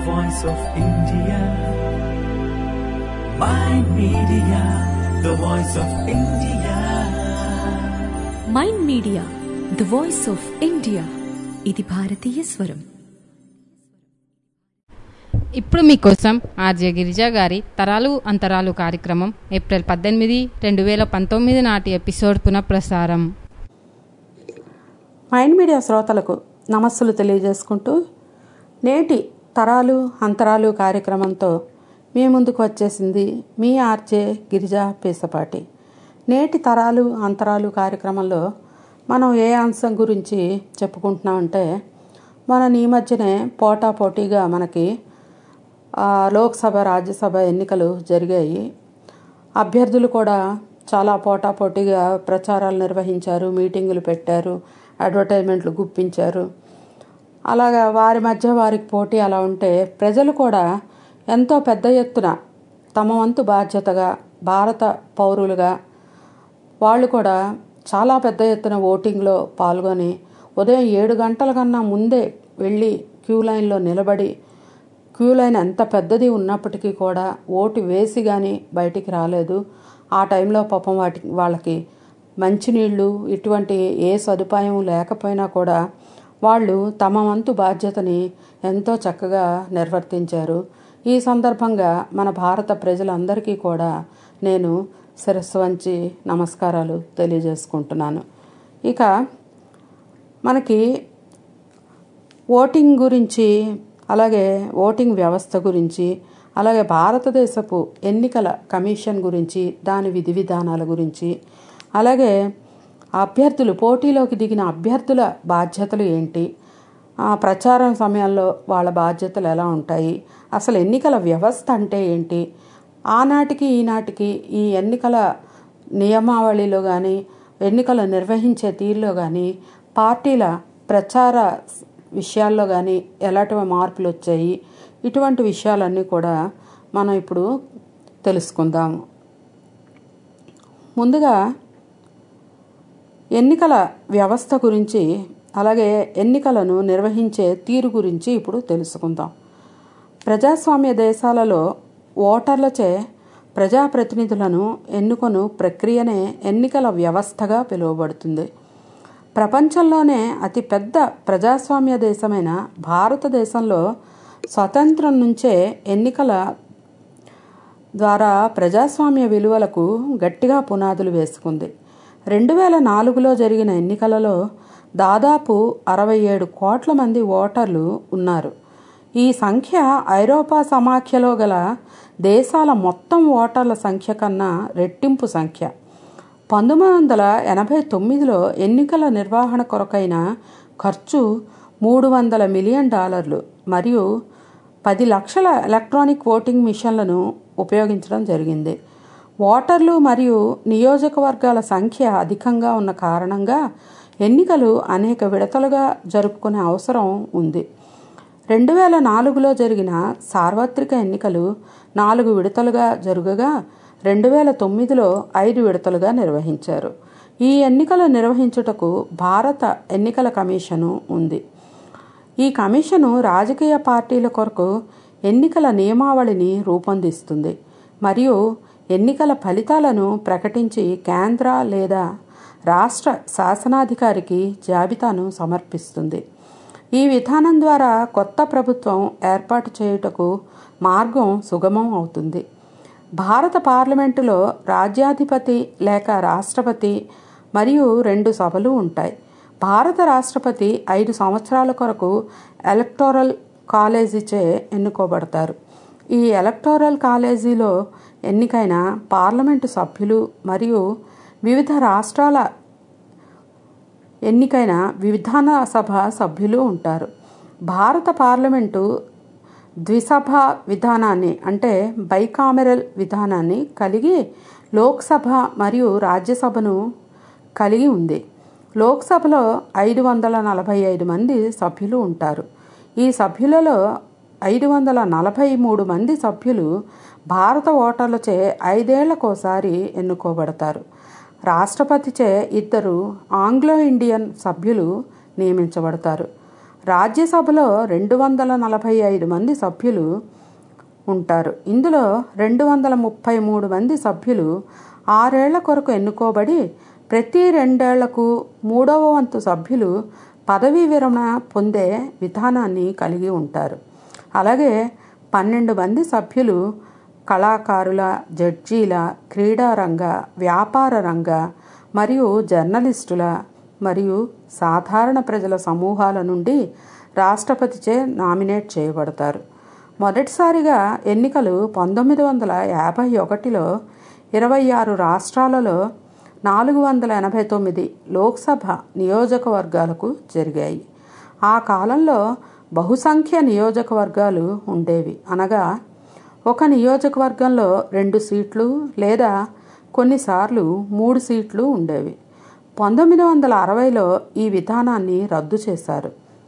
voice of India. Mind Media, the voice of India. Mind media the voice of India ఇది భారతీయ స్వరం ఇప్పుడు మీకోసం ఆర్జే గిరిజా గారి తరాలు అంతరాలు కార్యక్రమం ఏప్రిల్ పద్దెనిమిది రెండు వేల పంతొమ్మిది నాటి ఎపిసోడ్ పునఃప్రసారం మైండ్ మీడియా శ్రోతలకు నమస్సులు తెలియజేసుకుంటూ నేటి తరాలు అంతరాలు కార్యక్రమంతో మీ ముందుకు వచ్చేసింది మీ ఆర్జే గిరిజా పేసపాటి నేటి తరాలు అంతరాలు కార్యక్రమంలో మనం ఏ అంశం గురించి చెప్పుకుంటున్నామంటే మన ఈ మధ్యనే పోటాపోటీగా మనకి ఆ, లోక్సభ రాజ్యసభ ఎన్నికలు జరిగాయి అభ్యర్థులు కూడా చాలా పోటాపోటీగా ప్రచారాలు నిర్వహించారు మీటింగులు పెట్టారు అడ్వర్టైజ్మెంట్లు గుప్పించారు అలాగా వారి మధ్య వారికి పోటీ అలా ఉంటే ప్రజలు కూడా ఎంతో పెద్ద ఎత్తున తమ వంతు బాధ్యతగా భారత పౌరులుగా వాళ్ళు కూడా చాలా పెద్ద ఎత్తున ఓటింగ్లో పాల్గొని ఉదయం ఏడు గంటల కన్నా ముందే వెళ్ళి క్యూ లైన్లో నిలబడి క్యూ లైన్ ఎంత పెద్దది ఉన్నప్పటికీ కూడా ఓటు వేసి కానీ బయటికి రాలేదు ఆ టైంలో పాపం వాటి వాళ్ళకి మంచినీళ్ళు ఇటువంటి ఏ సదుపాయం లేకపోయినా కూడా వాళ్ళు తమ వంతు బాధ్యతని ఎంతో చక్కగా నిర్వర్తించారు ఈ సందర్భంగా మన భారత ప్రజలందరికీ కూడా నేను శిరస్సు వంచి నమస్కారాలు తెలియజేసుకుంటున్నాను ఇక మనకి ఓటింగ్ గురించి అలాగే ఓటింగ్ వ్యవస్థ గురించి అలాగే భారతదేశపు ఎన్నికల కమిషన్ గురించి దాని విధి విధానాల గురించి అలాగే అభ్యర్థులు పోటీలోకి దిగిన అభ్యర్థుల బాధ్యతలు ఏంటి ఆ ప్రచారం సమయంలో వాళ్ళ బాధ్యతలు ఎలా ఉంటాయి అసలు ఎన్నికల వ్యవస్థ అంటే ఏంటి ఆనాటికి ఈనాటికి ఈ ఎన్నికల నియమావళిలో కానీ ఎన్నికలు నిర్వహించే తీరులో కానీ పార్టీల ప్రచార విషయాల్లో కానీ ఎలాంటి మార్పులు వచ్చాయి ఇటువంటి విషయాలన్నీ కూడా మనం ఇప్పుడు తెలుసుకుందాము ముందుగా ఎన్నికల వ్యవస్థ గురించి అలాగే ఎన్నికలను నిర్వహించే తీరు గురించి ఇప్పుడు తెలుసుకుందాం ప్రజాస్వామ్య దేశాలలో ఓటర్లచే ప్రజాప్రతినిధులను ఎన్నుకొను ప్రక్రియనే ఎన్నికల వ్యవస్థగా పిలువబడుతుంది ప్రపంచంలోనే అతిపెద్ద ప్రజాస్వామ్య దేశమైన భారతదేశంలో స్వతంత్రం నుంచే ఎన్నికల ద్వారా ప్రజాస్వామ్య విలువలకు గట్టిగా పునాదులు వేసుకుంది రెండు వేల నాలుగులో జరిగిన ఎన్నికలలో దాదాపు అరవై ఏడు కోట్ల మంది ఓటర్లు ఉన్నారు ఈ సంఖ్య ఐరోపా సమాఖ్యలో గల దేశాల మొత్తం ఓటర్ల సంఖ్య కన్నా రెట్టింపు సంఖ్య పంతొమ్మిది వందల ఎనభై తొమ్మిదిలో ఎన్నికల నిర్వహణ కొరకైన ఖర్చు మూడు వందల మిలియన్ డాలర్లు మరియు పది లక్షల ఎలక్ట్రానిక్ ఓటింగ్ మిషన్లను ఉపయోగించడం జరిగింది ఓటర్లు మరియు నియోజకవర్గాల సంఖ్య అధికంగా ఉన్న కారణంగా ఎన్నికలు అనేక విడతలుగా జరుపుకునే అవసరం ఉంది రెండు వేల నాలుగులో జరిగిన సార్వత్రిక ఎన్నికలు నాలుగు విడతలుగా జరుగగా రెండు వేల తొమ్మిదిలో ఐదు విడతలుగా నిర్వహించారు ఈ ఎన్నికలు నిర్వహించుటకు భారత ఎన్నికల కమిషను ఉంది ఈ కమిషను రాజకీయ పార్టీల కొరకు ఎన్నికల నియమావళిని రూపొందిస్తుంది మరియు ఎన్నికల ఫలితాలను ప్రకటించి కేంద్ర లేదా రాష్ట్ర శాసనాధికారికి జాబితాను సమర్పిస్తుంది ఈ విధానం ద్వారా కొత్త ప్రభుత్వం ఏర్పాటు చేయుటకు మార్గం సుగమం అవుతుంది భారత పార్లమెంటులో రాజ్యాధిపతి లేక రాష్ట్రపతి మరియు రెండు సభలు ఉంటాయి భారత రాష్ట్రపతి ఐదు సంవత్సరాల కొరకు ఎలక్టోరల్ కాలేజీచే ఎన్నుకోబడతారు ఈ ఎలక్టోరల్ కాలేజీలో ఎన్నికైన పార్లమెంటు సభ్యులు మరియు వివిధ రాష్ట్రాల ఎన్నికైన విధాన సభ సభ్యులు ఉంటారు భారత పార్లమెంటు ద్విసభ విధానాన్ని అంటే బైకామెరల్ విధానాన్ని కలిగి లోక్సభ మరియు రాజ్యసభను కలిగి ఉంది లోక్సభలో ఐదు వందల నలభై ఐదు మంది సభ్యులు ఉంటారు ఈ సభ్యులలో ఐదు వందల నలభై మూడు మంది సభ్యులు భారత ఓటర్లచే ఐదేళ్లకోసారి ఎన్నుకోబడతారు రాష్ట్రపతిచే ఇద్దరు ఆంగ్లో ఇండియన్ సభ్యులు నియమించబడతారు రాజ్యసభలో రెండు వందల నలభై ఐదు మంది సభ్యులు ఉంటారు ఇందులో రెండు వందల ముప్పై మూడు మంది సభ్యులు ఆరేళ్ల కొరకు ఎన్నుకోబడి ప్రతి రెండేళ్లకు మూడవ వంతు సభ్యులు పదవీ విరమణ పొందే విధానాన్ని కలిగి ఉంటారు అలాగే పన్నెండు మంది సభ్యులు కళాకారుల జడ్జీల క్రీడారంగ వ్యాపార రంగ మరియు జర్నలిస్టుల మరియు సాధారణ ప్రజల సమూహాల నుండి రాష్ట్రపతిచే నామినేట్ చేయబడతారు మొదటిసారిగా ఎన్నికలు పంతొమ్మిది వందల యాభై ఒకటిలో ఇరవై ఆరు రాష్ట్రాలలో నాలుగు వందల ఎనభై తొమ్మిది లోక్సభ నియోజకవర్గాలకు జరిగాయి ఆ కాలంలో బహుసంఖ్య నియోజకవర్గాలు ఉండేవి అనగా ఒక నియోజకవర్గంలో రెండు సీట్లు లేదా కొన్నిసార్లు మూడు సీట్లు ఉండేవి పంతొమ్మిది వందల అరవైలో ఈ విధానాన్ని రద్దు చేశారు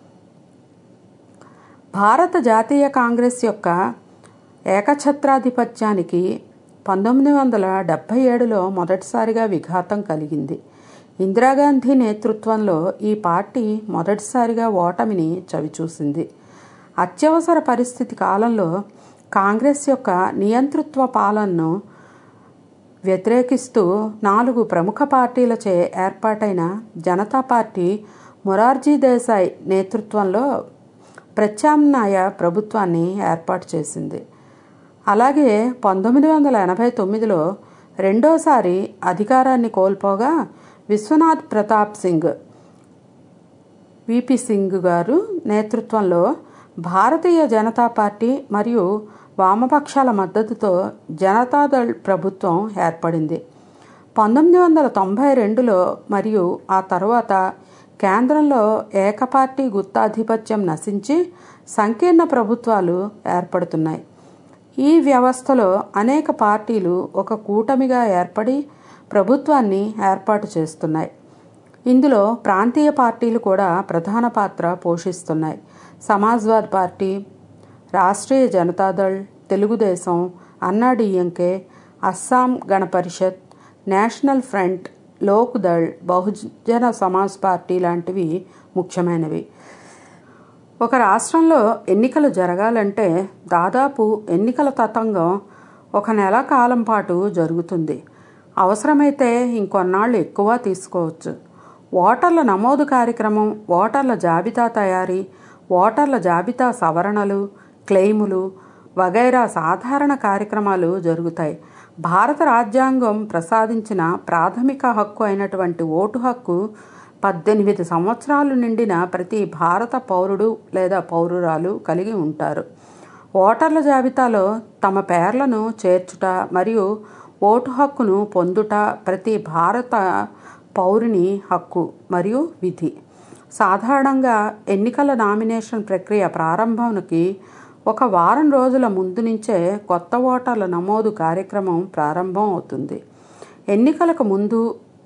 భారత జాతీయ కాంగ్రెస్ యొక్క ఏకఛత్రాధిపత్యానికి పంతొమ్మిది వందల డెబ్భై ఏడులో మొదటిసారిగా విఘాతం కలిగింది ఇందిరాగాంధీ నేతృత్వంలో ఈ పార్టీ మొదటిసారిగా ఓటమిని చవిచూసింది అత్యవసర పరిస్థితి కాలంలో కాంగ్రెస్ యొక్క నియంతృత్వ పాలనను వ్యతిరేకిస్తూ నాలుగు ప్రముఖ పార్టీలచే ఏర్పాటైన జనతా పార్టీ మొరార్జీ దేశాయ్ నేతృత్వంలో ప్రత్యామ్నాయ ప్రభుత్వాన్ని ఏర్పాటు చేసింది అలాగే పంతొమ్మిది వందల ఎనభై తొమ్మిదిలో రెండోసారి అధికారాన్ని కోల్పోగా విశ్వనాథ్ ప్రతాప్ సింగ్ విపి సింగ్ గారు నేతృత్వంలో భారతీయ జనతా పార్టీ మరియు వామపక్షాల మద్దతుతో జనతాదళ్ ప్రభుత్వం ఏర్పడింది పంతొమ్మిది వందల తొంభై రెండులో మరియు ఆ తర్వాత కేంద్రంలో ఏకపార్టీ గుత్తాధిపత్యం నశించి సంకీర్ణ ప్రభుత్వాలు ఏర్పడుతున్నాయి ఈ వ్యవస్థలో అనేక పార్టీలు ఒక కూటమిగా ఏర్పడి ప్రభుత్వాన్ని ఏర్పాటు చేస్తున్నాయి ఇందులో ప్రాంతీయ పార్టీలు కూడా ప్రధాన పాత్ర పోషిస్తున్నాయి Samajwad party Rashtriya Janata Dal Telugu Desam Anna D M K Assam Gana Parishad national front Lok Dal Bahujan Samaj party లాంటివి ముఖ్యమైనవి ఒక రాష్ట్రంలో ఎన్నికలు జరగాలంటే దాదాపు ఎన్నికల తతంగం ఒక నెల కాలం పాటు జరుగుతుంది అవసరమైతే ఇంకొన్నాళ్ళు ఎక్కువ తీసుకోవచ్చు ఓటర్ల నమోదు కార్యక్రమం ఓటర్ల జాబితా తయారీ ఓటర్ల జాబితా సవరణలు క్లెయిములు వగైరా సాధారణ కార్యక్రమాలు జరుగుతాయి భారత రాజ్యాంగం ప్రసాదించిన ప్రాథమిక హక్కు అయినటువంటి ఓటు హక్కు పద్దెనిమిది సంవత్సరాలు నిండిన ప్రతి భారత పౌరుడు లేదా పౌరురాలు కలిగి ఉంటారు ఓటర్ల జాబితాలో తమ పేర్లను చేర్చుట మరియు ఓటు హక్కును పొందుట ప్రతి భారత పౌరుని హక్కు మరియు విధి సాధారణంగా ఎన్నికల నామినేషన్ ప్రక్రియ ప్రారంభానికి ఒక వారం రోజుల ముందు నుంచే కొత్త ఓటర్ల నమోదు కార్యక్రమం ప్రారంభం అవుతుంది ఎన్నికలకు ముందు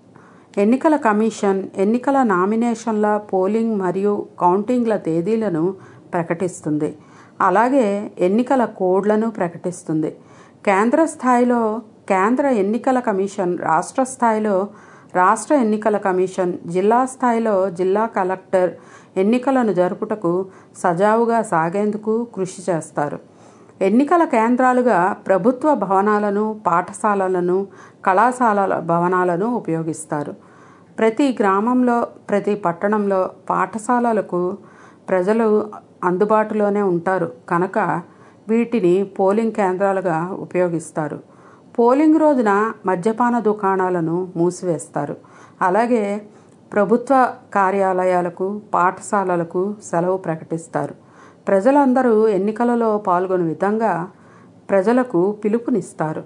ఎన్నికల కమిషన్ ఎన్నికల నామినేషన్ల పోలింగ్ మరియు కౌంటింగ్ల తేదీలను ప్రకటిస్తుంది అలాగే ఎన్నికల కోడ్లను ప్రకటిస్తుంది కేంద్ర స్థాయిలో కేంద్ర ఎన్నికల కమిషన్ రాష్ట్ర స్థాయిలో రాష్ట్ర ఎన్నికల కమిషన్ జిల్లా స్థాయిలో జిల్లా కలెక్టర్ ఎన్నికలను జరుపుటకు సజావుగా సాగేందుకు కృషి చేస్తారు ఎన్నికల కేంద్రాలుగా ప్రభుత్వ భవనాలను పాఠశాలలను కళాశాలల భవనాలను ఉపయోగిస్తారు ప్రతి గ్రామంలో ప్రతి పట్టణంలో పాఠశాలలకు ప్రజలు అందుబాటులోనే ఉంటారు కనుక వీటిని పోలింగ్ కేంద్రాలుగా ఉపయోగిస్తారు పోలింగ్ రోజున మద్యపాన దుకాణాలను మూసివేస్తారు అలాగే ప్రభుత్వ కార్యాలయాలకు పాఠశాలలకు సెలవు ప్రకటిస్తారు ప్రజలందరూ ఎన్నికలలో పాల్గొనే విధంగా ప్రజలకు పిలుపునిస్తారు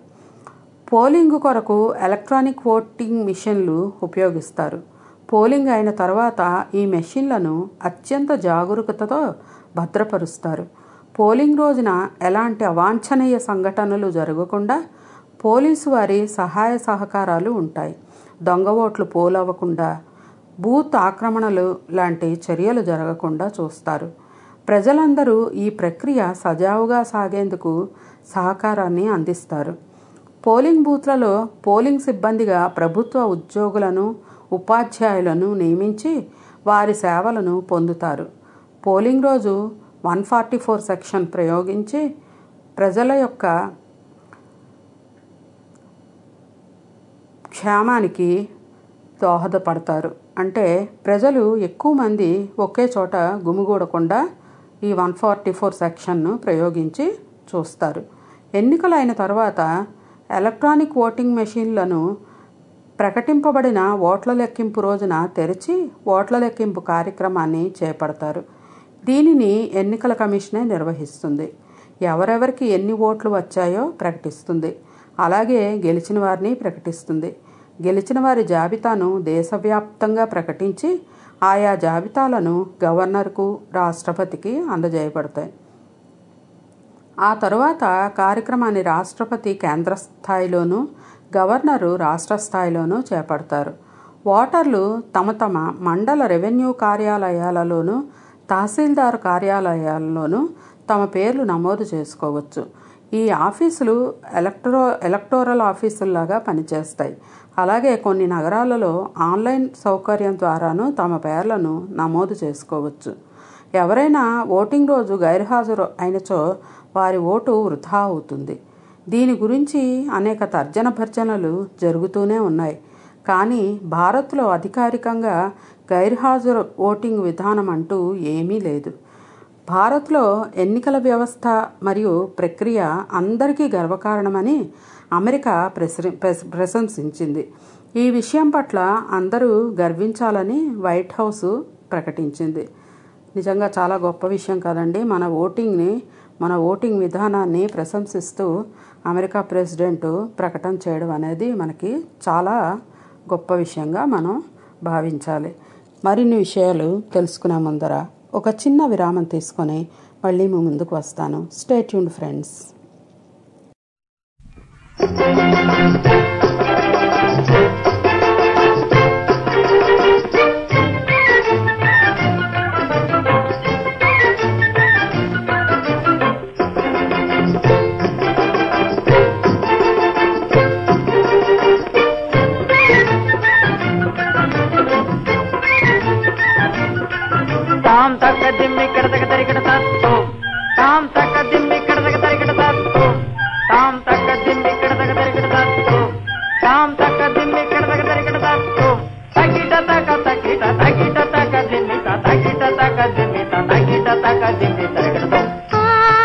పోలింగ్ కొరకు ఎలక్ట్రానిక్ ఓటింగ్ మిషన్లు ఉపయోగిస్తారు పోలింగ్ అయిన తర్వాత ఈ మెషిన్లను అత్యంత జాగరూకతతో భద్రపరుస్తారు పోలింగ్ రోజున ఎలాంటి అవాంఛనీయ సంఘటనలు జరగకుండా పోలీసు వారి సహాయ సహకారాలు ఉంటాయి దొంగ ఓట్లు పోలవ్వకుండా బూత్ ఆక్రమణలు లాంటి చర్యలు జరగకుండా చూస్తారు ప్రజలందరూ ఈ ప్రక్రియ సజావుగా సాగేందుకు సహకారాన్ని అందిస్తారు పోలింగ్ బూత్లలో పోలింగ్ సిబ్బందిగా ప్రభుత్వ ఉద్యోగులను ఉపాధ్యాయులను నియమించి వారి సేవలను పొందుతారు పోలింగ్ రోజు వన్ ఫార్టీ ఫోర్ సెక్షన్ ప్రయోగించి ప్రజల యొక్క క్షేమానికి దోహదపడతారు అంటే ప్రజలు ఎక్కువ మంది ఒకే చోట గుమిగూడకుండా ఈ వన్ ఫార్టీ ఫోర్ సెక్షన్ను ప్రయోగించి చూస్తారు ఎన్నికలైన తర్వాత ఎలక్ట్రానిక్ ఓటింగ్ మెషిన్లను ప్రకటింపబడిన ఓట్ల లెక్కింపు రోజున తెరిచి ఓట్ల లెక్కింపు కార్యక్రమాన్ని చేపడతారు దీనిని ఎన్నికల కమిషనే నిర్వహిస్తుంది ఎవరెవరికి ఎన్ని ఓట్లు వచ్చాయో ప్రకటిస్తుంది అలాగే గెలిచిన వారిని ప్రకటిస్తుంది గెలిచిన వారి జాబితాను దేశవ్యాప్తంగా ప్రకటించి ఆయా జాబితాలను గవర్నర్కు రాష్ట్రపతికి అందజేయబడతాయి ఆ తరువాత కార్యక్రమాన్ని రాష్ట్రపతి కేంద్ర స్థాయిలోనూ గవర్నరు రాష్ట్ర స్థాయిలోనూ చేపడతారు ఓటర్లు తమ తమ మండల రెవెన్యూ కార్యాలయాలలోనూ తహసీల్దార్ కార్యాలయాల్లోనూ తమ పేర్లు నమోదు చేసుకోవచ్చు ఈ ఆఫీసులు ఎలక్ట్రో ఎలక్టోరల్ ఆఫీసుల్లాగా పనిచేస్తాయి అలాగే కొన్ని నగరాలలో ఆన్లైన్ సౌకర్యం ద్వారాను తమ పేర్లను నమోదు చేసుకోవచ్చు ఎవరైనా ఓటింగ్ రోజు గైర్హాజరు అయినచో వారి ఓటు వృధా అవుతుంది దీని గురించి అనేక తర్జన భర్జనలు జరుగుతూనే ఉన్నాయి కానీ భారత్లో అధికారికంగా గైర్హాజరు ఓటింగ్ విధానం అంటూ ఏమీ లేదు భారత్లో ఎన్నికల వ్యవస్థ మరియు ప్రక్రియ అందరికీ గర్వకారణమని అమెరికా ప్రసరి ప్రశ- ప్రశంసించింది ఈ విషయం పట్ల అందరూ గర్వించాలని వైట్ హౌస్ ప్రకటించింది నిజంగా చాలా గొప్ప విషయం కదండి మన ఓటింగ్ని మన ఓటింగ్ విధానాన్ని ప్రశంసిస్తూ అమెరికా ప్రెసిడెంట్ ప్రకటన చేయడం అనేది మనకి చాలా గొప్ప విషయంగా మనం భావించాలి మరిన్ని విషయాలు తెలుసుకునే ముందర ఒక చిన్న విరామం తీసుకొని మళ్ళీ మీ ముందుకు వస్తాను స్టే ట్యూన్ ఫ్రెండ్స్ తాం తక్క దిమ్మి కిడతక తరికిడ తత్తు తాం తక్క దిమ్మి కిడతక తరికిడ తత్తు తాం తక్క దిమ్మి కిడతక తరికిడ తత్తు తాం తక్క దిమ్మి కిడతక తరికిడ తత్తు తకిట తక తకిట తకిట తక దిమ్మి త తకిట తక దిమ్మి త తకిట తక దిమ్మి తరికిడ తత్తు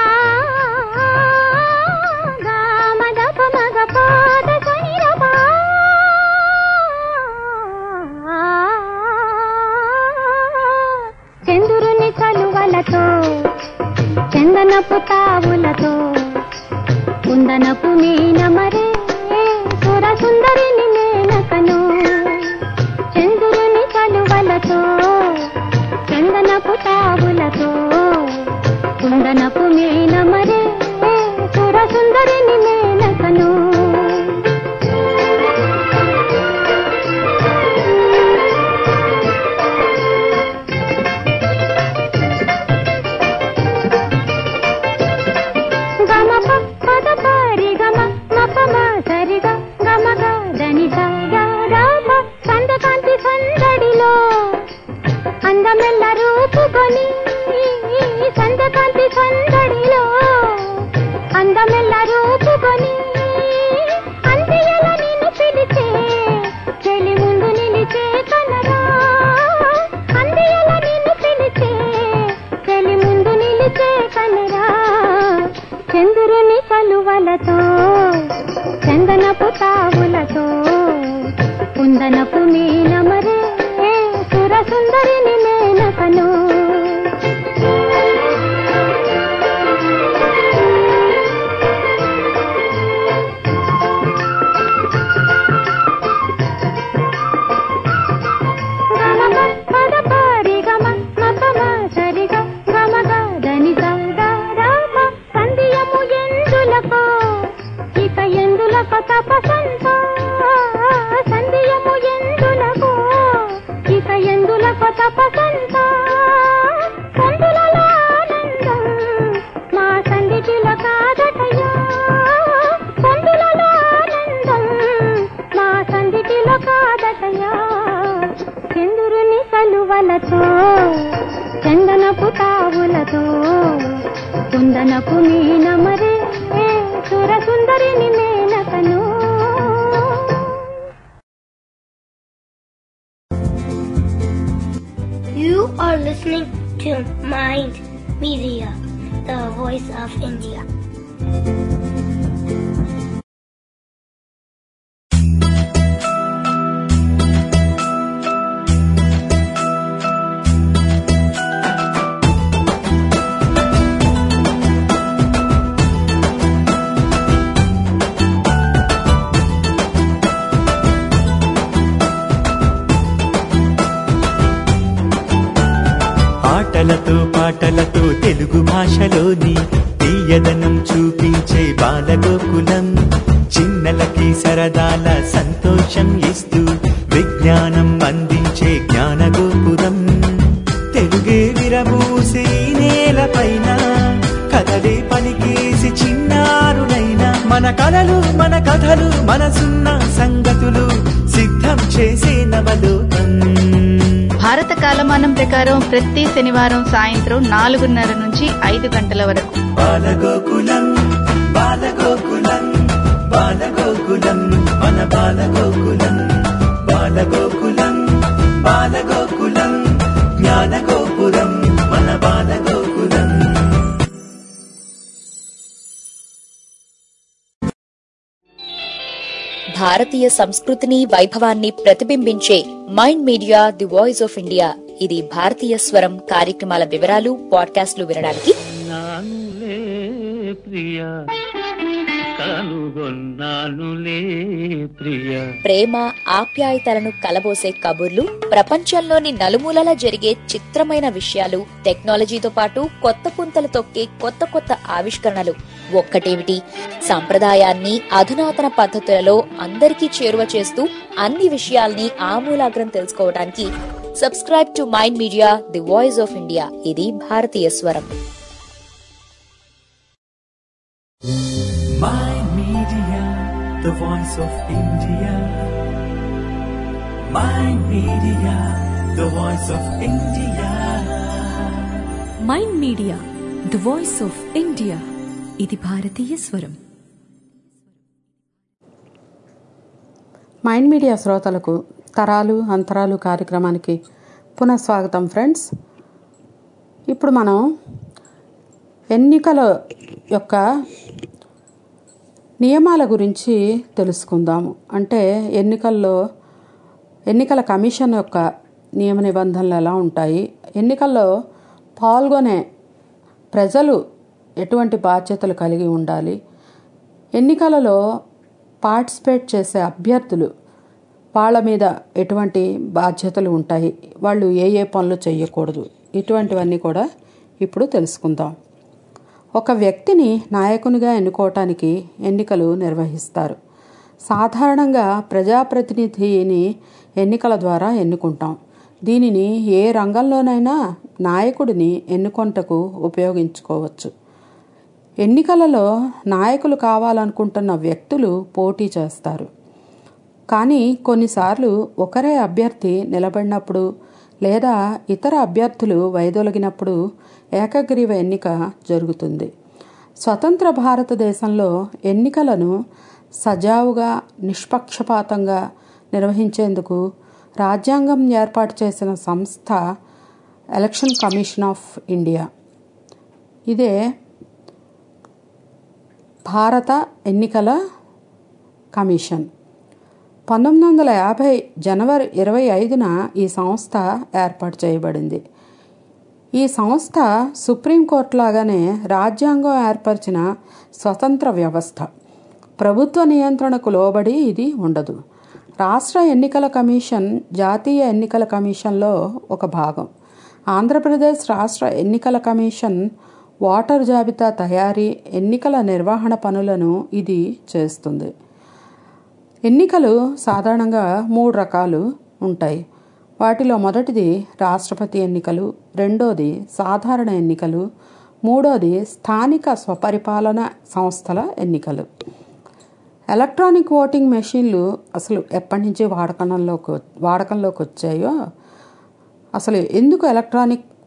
చంద్రుని చలువలతో చందనపు తావులతో కుందనపు మీనమరే సుర సుందరిని మేనకను చంద్రుని చలువలతో చందనపు తావులతో కుందనపు మీనమరే సుర సుందరిని మేనకను గమ ప పద పరి గమ మప మ సరి గ గమ గ దని ద ద ద ప సందకాంతి సందడిలో అందమెల్ల రూపుకొని సందకాంతి సందడిలో అందమెల్ల రూపుకొని అందియల నిన్ను పిలిచే చెలి ముందు నిలిచే కనరా అందియల నిన్ను పిలిచే చెలి ముందు నిలిచే కనరా చంద్రుని కలువలతో చందనపు తావులతో కుందనపు మీనమరే సుర సుందరిని మేనకను గమ గ పద పరి గమ మప మ సరి గ గమ గ దని ద ద ద ప సంధియము ఎందులకో ఇక ఎందులకో తపసంతో సంధియము ఎందులకో ఇక ఎందులకో తపసంతో సందులలో ఆనందం మా సంధిటిలో కాదటయా సందులలో ఆనందం మా సంధిటిలో కాదటయా చంద్రుని కలువలతో చందనపు తా కలతో కుందనపు మీనమరే సుర సుందరిని మేనకను You are listening to Mind Media, the voice of India. ఆటలతో పాటలతో తెలుగు భాషలోని తీయదనం చూపించే బాలగోకులం చిన్నలకి సరదాల సంతోషం ఇస్తూ విజ్ఞానం అందించే జ్ఞానగోపురం తెలుగే విరబూసి నేలపైన కథలే పలికేసి చిన్నారులైన మన కలలు మన కథలు మనసున్న సంగతులు సిద్ధం చేసే నవలోకం భారత కాలమానం ప్రకారం ప్రతి శనివారం సాయంత్రం నాలుగున్నర నుంచి ఐదు గంటల వరకు బాలగోకులం బాలగోకులం బాలగోకులం మన బాలగోకులం బాలగోకులం బాలగోకులం జ్ఞానగోపురం మన బాలగోకులం భారతీయ సంస్కృతిని వైభవాన్ని ప్రతిబింబించే mind media the voice of India ఇది భారతీయ స్వరం కార్యక్రమాల వివరాలు పాడ్కాస్ట్లు వినడానికి నానులే ప్రియ కనుగొన్నానులే ప్రియ ప్రేమ ఆప్యాయతలను కలబోసే కబుర్లు ప్రపంచంలోని నలుమూలలా జరిగే చిత్రమైన విషయాలు టెక్నాలజీతో పాటు కొత్త పుంతలు తొక్కే కొత్త కొత్త ఆవిష్కరణలు ఒక్కటేమిటి సంప్రదాయాన్ని అధునాతన పద్ధతులలో అందరికీ చేరువ చేస్తూ అన్ని విషయాల్ని ఆమూలాగ్రం తెలుసుకోవడానికి subscribe to mind media the voice of India ఇది భారతీయ స్వరం Mind Media, the voice of India. Mind Media, the voice of India. Mind media the voice of India ఇది భారతీయ స్వరం మైండ్ మీడియా శ్రోతలకు తరాలు అంతరాలు కార్యక్రమానికి పునఃస్వాగతం ఫ్రెండ్స్ ఇప్పుడు మనం ఎన్నికల యొక్క నియమాల గురించి తెలుసుకుందాము అంటే ఎన్నికల్లో ఎన్నికల కమిషన్ యొక్క నియమ నిబంధనలు ఎలా ఉంటాయి ఎన్నికల్లో పాల్గొనే ప్రజలు ఎటువంటి బాధ్యతలు కలిగి ఉండాలి ఎన్నికలలో పార్టిసిపేట్ చేసే అభ్యర్థులు వాళ్ళ మీద ఎటువంటి బాధ్యతలు ఉంటాయి వాళ్ళు ఏ ఏ పనులు చేయకూడదు ఇటువంటివన్నీ కూడా ఇప్పుడు తెలుసుకుందాం ఒక వ్యక్తిని నాయకునిగా ఎన్నుకోవటానికి ఎన్నికలు నిర్వహిస్తారు సాధారణంగా ప్రజాప్రతినిధిని ఎన్నికల ద్వారా ఎన్నుకుంటాం దీనిని ఏ రంగంలోనైనా నాయకుడిని ఎన్నుకొంటకు ఉపయోగించుకోవచ్చు ఎన్నికలలో నాయకులు కావాలనుకుంటున్న వ్యక్తులు పోటీ చేస్తారు కానీ కొన్నిసార్లు ఒకరే అభ్యర్థి నిలబడినప్పుడు లేదా ఇతర అభ్యర్థులు వైదొలిగినప్పుడు ఏకగ్రీవ ఎన్నిక జరుగుతుంది స్వతంత్ర భారతదేశంలో ఎన్నికలను సజావుగా నిష్పక్షపాతంగా నిర్వహించేందుకు రాజ్యాంగం ఏర్పాటు చేసిన సంస్థ ఎలక్షన్ కమిషన్ ఆఫ్ ఇండియా ఇదే భారత ఎన్నికల కమిషన్ పంతొమ్మిది వందల యాభై జనవరి ఇరవై ఐదున ఈ సంస్థ ఏర్పాటు చేయబడింది ఈ సంస్థ సుప్రీంకోర్టు లాగానే రాజ్యాంగం ఏర్పరిచిన స్వతంత్ర వ్యవస్థ ప్రభుత్వ నియంత్రణకు లోబడి ఇది ఉండదు రాష్ట్ర ఎన్నికల కమిషన్ జాతీయ ఎన్నికల కమిషన్లో ఒక భాగం ఆంధ్రప్రదేశ్ రాష్ట్ర ఎన్నికల కమిషన్ ఓటర్ జాబితా తయారీ ఎన్నికల నిర్వహణ పనులను ఇది చేస్తుంది ఎన్నికలు సాధారణంగా మూడు రకాలు ఉంటాయి వాటిలో మొదటిది రాష్ట్రపతి ఎన్నికలు రెండోది సాధారణ ఎన్నికలు మూడోది స్థానిక స్వపరిపాలన సంస్థల ఎన్నికలు ఎలక్ట్రానిక్ ఓటింగ్ మెషిన్లు అసలు ఎప్పటి నుంచి వాడకంలోకి వాడకంలోకి వచ్చాయో అసలు ఎందుకు ఎలక్ట్రానిక్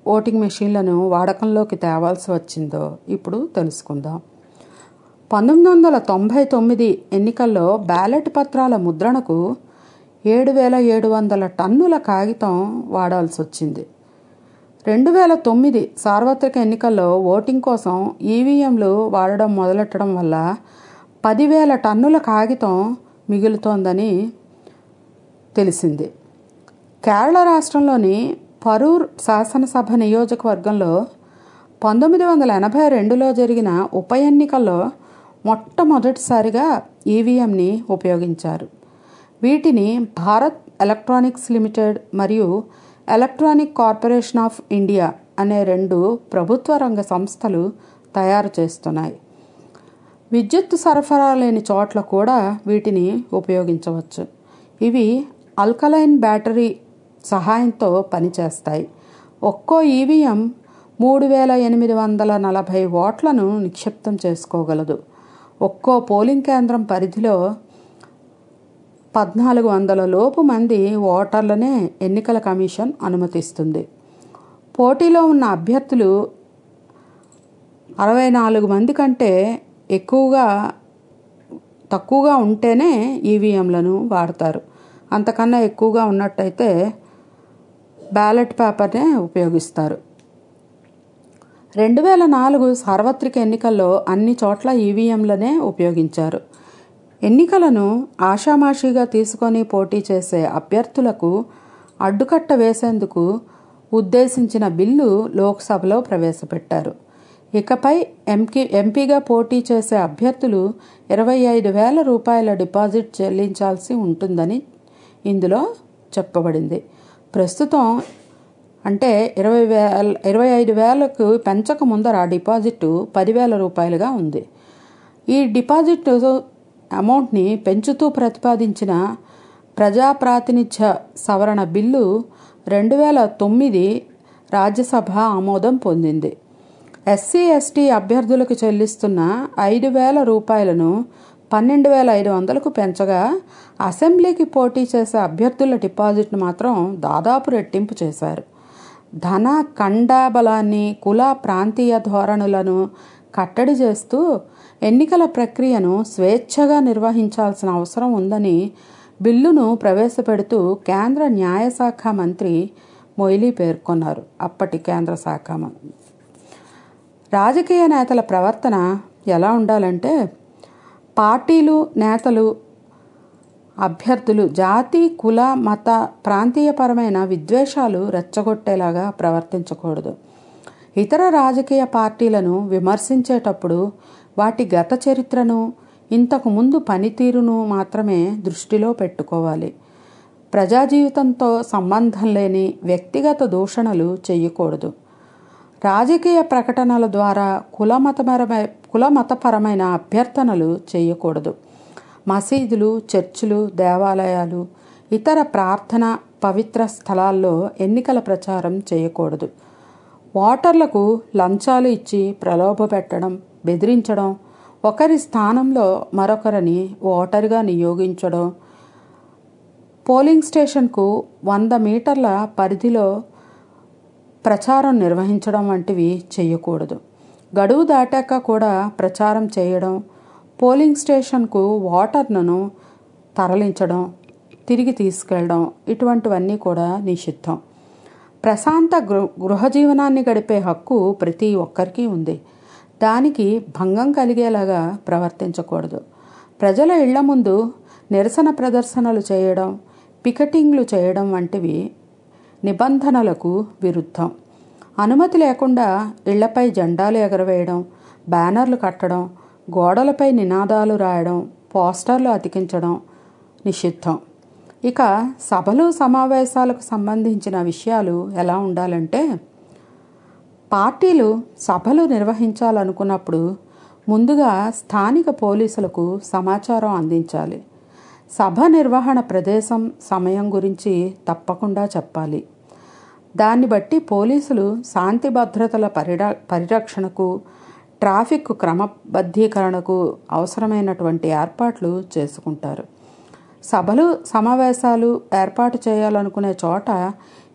ఓటింగ్ మెషిన్లను వాడకంలోకి తేవాల్సి వచ్చిందో ఇప్పుడు తెలుసుకుందాం పంతొమ్మిది వందల తొంభై తొమ్మిది ఎన్నికల్లో బ్యాలెట్ పత్రాల ముద్రణకు ఏడు వేల ఏడు వందల టన్నుల కాగితం వాడాల్సి వచ్చింది రెండు వేల తొమ్మిది సార్వత్రిక ఎన్నికల్లో ఓటింగ్ కోసం ఈవీఎంలు వాడడం మొదలెట్టడం వల్ల పదివేల టన్నుల కాగితం మిగులుతోందని తెలిసింది కేరళ రాష్ట్రంలోని పరూర్ శాసనసభ నియోజకవర్గంలో పంతొమ్మిది వందల ఎనభై రెండులో జరిగిన ఉప ఎన్నికల్లో మొట్టమొదటిసారిగా ఈవీఎంని ఉపయోగించారు వీటిని భారత్ ఎలక్ట్రానిక్స్ లిమిటెడ్ మరియు ఎలక్ట్రానిక్ కార్పొరేషన్ ఆఫ్ ఇండియా అనే రెండు ప్రభుత్వ రంగ సంస్థలు తయారు చేస్తున్నాయి విద్యుత్ సరఫరా లేని చోట్ల కూడా వీటిని ఉపయోగించవచ్చు ఇవి అల్కలైన్ బ్యాటరీ సహాయంతో పనిచేస్తాయి ఒక్కో ఈవీఎం మూడు వేల ఎనిమిది వందల నలభై ఓట్లను నిక్షిప్తం చేసుకోగలదు ఒక్కో పోలింగ్ కేంద్రం పరిధిలో పద్నాలుగు వందల లోపు మంది ఓటర్లనే ఎన్నికల కమిషన్ అనుమతిస్తుంది పోటీలో ఉన్న అభ్యర్థులు అరవై నాలుగు మంది కంటే ఎక్కువగా తక్కువగా ఉంటేనే ఈవీఎంలను వాడతారు అంతకన్నా ఎక్కువగా ఉన్నట్టయితే బ్యాలెట్ పేపర్నే ఉపయోగిస్తారు రెండు వేల నాలుగు సార్వత్రిక ఎన్నికల్లో అన్ని చోట్ల ఈవీఎంలనే ఉపయోగించారు ఎన్నికలను ఆషామాషీగా తీసుకొని పోటీ చేసే అభ్యర్థులకు అడ్డుకట్ట వేసేందుకు ఉద్దేశించిన బిల్లు లోక్సభలో ప్రవేశపెట్టారు ఇకపై ఎంపీ ఎంపీగా పోటీ చేసే అభ్యర్థులు ఇరవై ఐదు వేల రూపాయల డిపాజిట్ చెల్లించాల్సి ఉంటుందని ఇందులో చెప్పబడింది ప్రస్తుతం అంటే ఇరవై వేల ఇరవై ఐదు వేలకు పెంచక ముందర డిపాజిట్ పదివేల రూపాయలుగా ఉంది ఈ డిపాజిట్ అమౌంట్ని పెంచుతూ ప్రతిపాదించిన ప్రజాప్రాతినిధ్య సవరణ బిల్లు రెండు వేల తొమ్మిది రాజ్యసభ ఆమోదం పొందింది ఎస్సీ ఎస్టీ అభ్యర్థులకు చెల్లిస్తున్న ఐదు వేల రూపాయలను పన్నెండు వేల ఐదు వందలకు పెంచగా అసెంబ్లీకి పోటీ చేసే అభ్యర్థుల డిపాజిట్ను మాత్రం దాదాపు రెట్టింపు చేశారు ధన కండాబలాన్ని కుల ప్రాంతీయ ధోరణులను కట్టడి చేస్తూ ఎన్నికల ప్రక్రియను స్వేచ్ఛగా నిర్వహించాల్సిన అవసరం ఉందని బిల్లును ప్రవేశపెడుతూ కేంద్ర న్యాయశాఖ మంత్రి మొయిలీ పేర్కొన్నారు అప్పటి కేంద్ర శాఖ మంత్రి రాజకీయ నేతల ప్రవర్తన ఎలా ఉండాలంటే పార్టీలు నేతలు అభ్యర్థులు జాతి కుల మత ప్రాంతీయపరమైన విద్వేషాలు రెచ్చగొట్టేలాగా ప్రవర్తించకూడదు ఇతర రాజకీయ పార్టీలను విమర్శించేటప్పుడు వాటి గత చరిత్రను ఇంతకు ముందు పనితీరును మాత్రమే దృష్టిలో పెట్టుకోవాలి ప్రజా జీవితంతో సంబంధం లేని వ్యక్తిగత దూషణలు చేయకూడదు రాజకీయ ప్రకటనల ద్వారా కులమతపరమై కులమతపరమైన అభ్యర్థనలు చేయకూడదు మసీదులు చర్చిలు దేవాలయాలు ఇతర ప్రార్థన పవిత్ర స్థలాల్లో ఎన్నికల ప్రచారం చేయకూడదు ఓటర్లకు లంచాలు ఇచ్చి ప్రలోభపెట్టడం బెదిరించడం ఒకరి స్థానంలో మరొకరిని ఓటరుగా నియోగించడం పోలింగ్ స్టేషన్కు వంద మీటర్ల పరిధిలో ప్రచారం నిర్వహించడం వంటివి చేయకూడదు గడువు దాటాక కూడా ప్రచారం చేయడం పోలింగ్ స్టేషన్కు ఓటర్లను తరలించడం తిరిగి తీసుకెళ్ళడం ఇటువంటివన్నీ కూడా నిషిద్ధం ప్రశాంత గృ గృహ జీవనాన్ని గడిపే హక్కు ప్రతి ఒక్కరికి ఉంది దానికి భంగం కలిగేలాగా ప్రవర్తించకూడదు ప్రజల ఇళ్ల ముందు నిరసన ప్రదర్శనలు చేయడం పికెటింగ్లు చేయడం వంటివి నిబంధనలకు విరుద్ధం అనుమతి లేకుండా ఇళ్లపై జెండాలు ఎగరవేయడం బ్యానర్లు కట్టడం గోడలపై నినాదాలు రాయడం పోస్టర్లు అతికించడం నిషిద్ధం ఇక సభలు సమావేశాలకు సంబంధించిన విషయాలు ఎలా ఉండాలంటే పార్టీలు సభలు నిర్వహించాలనుకున్నప్పుడు ముందుగా స్థానిక పోలీసులకు సమాచారం అందించాలి సభ నిర్వహణ ప్రదేశం సమయం గురించి తప్పకుండా చెప్పాలి దాన్ని బట్టి పోలీసులు శాంతి భద్రతల పరిర పరిరక్షణకు ట్రాఫిక్ క్రమబద్ధీకరణకు అవసరమైనటువంటి ఏర్పాట్లు చేసుకుంటారు సభలు సమావేశాలు ఏర్పాటు చేయాలనుకునే చోట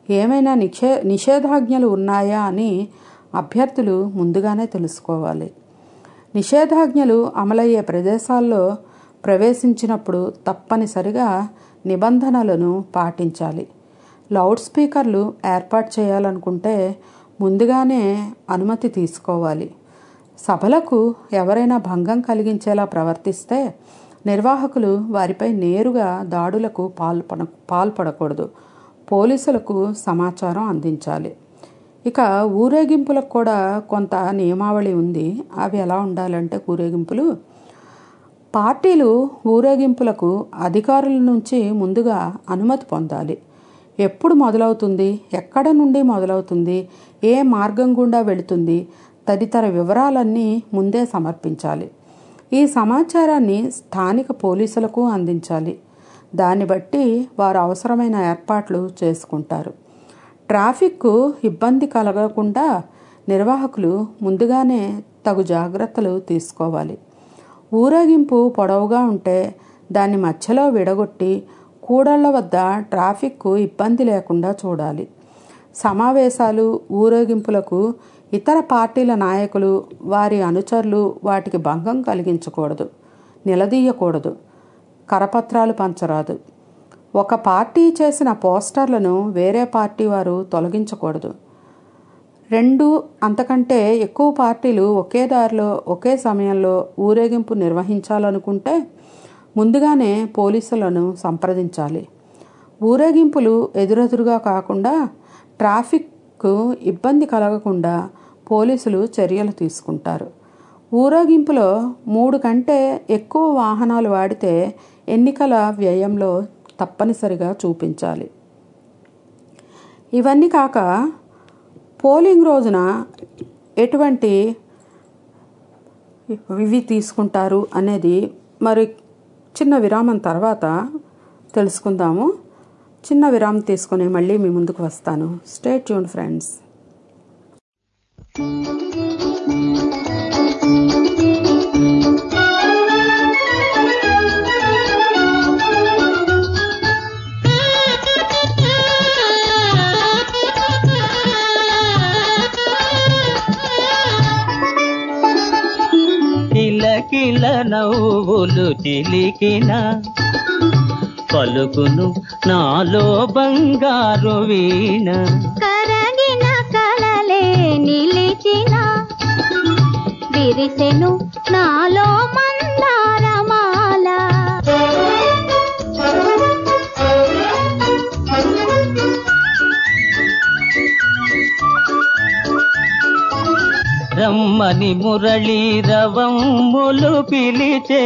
ఏమైనా నిషే నిషేధాజ్ఞలు ఉన్నాయా అని అభ్యర్థులు ముందుగానే తెలుసుకోవాలి నిషేధాజ్ఞలు అమలయ్యే ప్రదేశాల్లో ప్రవేశించినప్పుడు తప్పనిసరిగా నిబంధనలను పాటించాలి లౌడ్ స్పీకర్లు ఏర్పాటు చేయాలనుకుంటే ముందుగానే అనుమతి తీసుకోవాలి సభలకు ఎవరైనా భంగం కలిగించేలా ప్రవర్తిస్తే నిర్వాహకులు వారిపై నేరుగా దాడులకు పాల్పడ పాల్పడకూడదు పోలీసులకు సమాచారం అందించాలి ఇక ఊరేగింపులకు కూడా కొంత నియమావళి ఉంది అవి ఎలా ఉండాలంటే ఊరేగింపులు పార్టీలు ఊరేగింపులకు అధికారుల నుంచి ముందుగా అనుమతి పొందాలి ఎప్పుడు మొదలవుతుంది ఎక్కడ నుండి మొదలవుతుంది ఏ మార్గం గుండా వెళుతుంది తదితర వివరాలన్నీ ముందే సమర్పించాలి ఈ సమాచారాన్ని స్థానిక పోలీసులకు అందించాలి దాన్ని బట్టి వారు అవసరమైన ఏర్పాట్లు చేసుకుంటారు ట్రాఫిక్కు ఇబ్బంది కలగకుండా నిర్వాహకులు ముందుగానే తగు జాగ్రత్తలు తీసుకోవాలి ఊరేగింపు పొడవుగా ఉంటే దాన్ని మధ్యలో విడగొట్టి కూడళ్ల వద్ద ట్రాఫిక్కు ఇబ్బంది లేకుండా చూడాలి సమావేశాలు ఊరేగింపులకు ఇతర పార్టీల నాయకులు వారి అనుచరులు వాటికి భంగం కలిగించకూడదు నిలదీయకూడదు కరపత్రాలు పంచరాదు ఒక పార్టీ చేసిన పోస్టర్లను వేరే పార్టీ వారు తొలగించకూడదు రెండు అంతకంటే ఎక్కువ పార్టీలు ఒకే దారిలో ఒకే సమయంలో ఊరేగింపు నిర్వహించాలనుకుంటే ముందుగానే పోలీసులను సంప్రదించాలి ఊరేగింపులు ఎదురెదురుగా కాకుండా ట్రాఫిక్కు ఇబ్బంది కలగకుండా పోలీసులు చర్యలు తీసుకుంటారు ఊరేగింపులో మూడు కంటే ఎక్కువ వాహనాలు వాడితే ఎన్నికల వ్యయంలో తప్పనిసరిగా చూపించాలి ఇవన్నీ కాక పోలింగ్ రోజున ఎటువంటి ఇవి తీసుకుంటారు అనేది మరి చిన్న విరామం తర్వాత తెలుసుకుందాము చిన్న విరామం తీసుకొని మళ్ళీ మీ ముందుకు వస్తాను స్టే ట్యూన్ ఫ్రెండ్స్ కిలకిల నవ్వులు చిలికిన పలుకును నాలో బంగారు వీణ కరగిన కలలే నిలిచిన విరిసెను నాలో మందారమాల రమ్మని మురళీ రవమ్ములు పిలిచే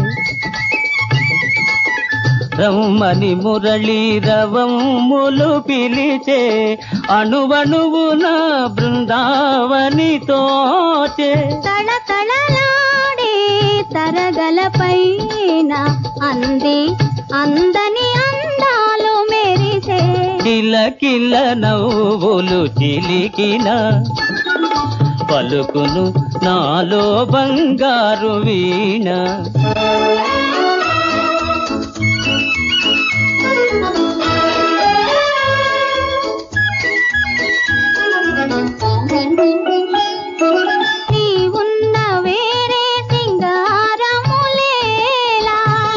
రమ్మని మురళీ రవమ్ములు పిలిచే అణువణువున బృందావని తోచే తళతళలాడే తరగల పైన అంది అందని అందాలు మెరిసే కిలకిల నవ్వులు చిలికిన పలుకును నాలో బంగారు వీణ నీ ఉన్న వేరే సింగారములేలా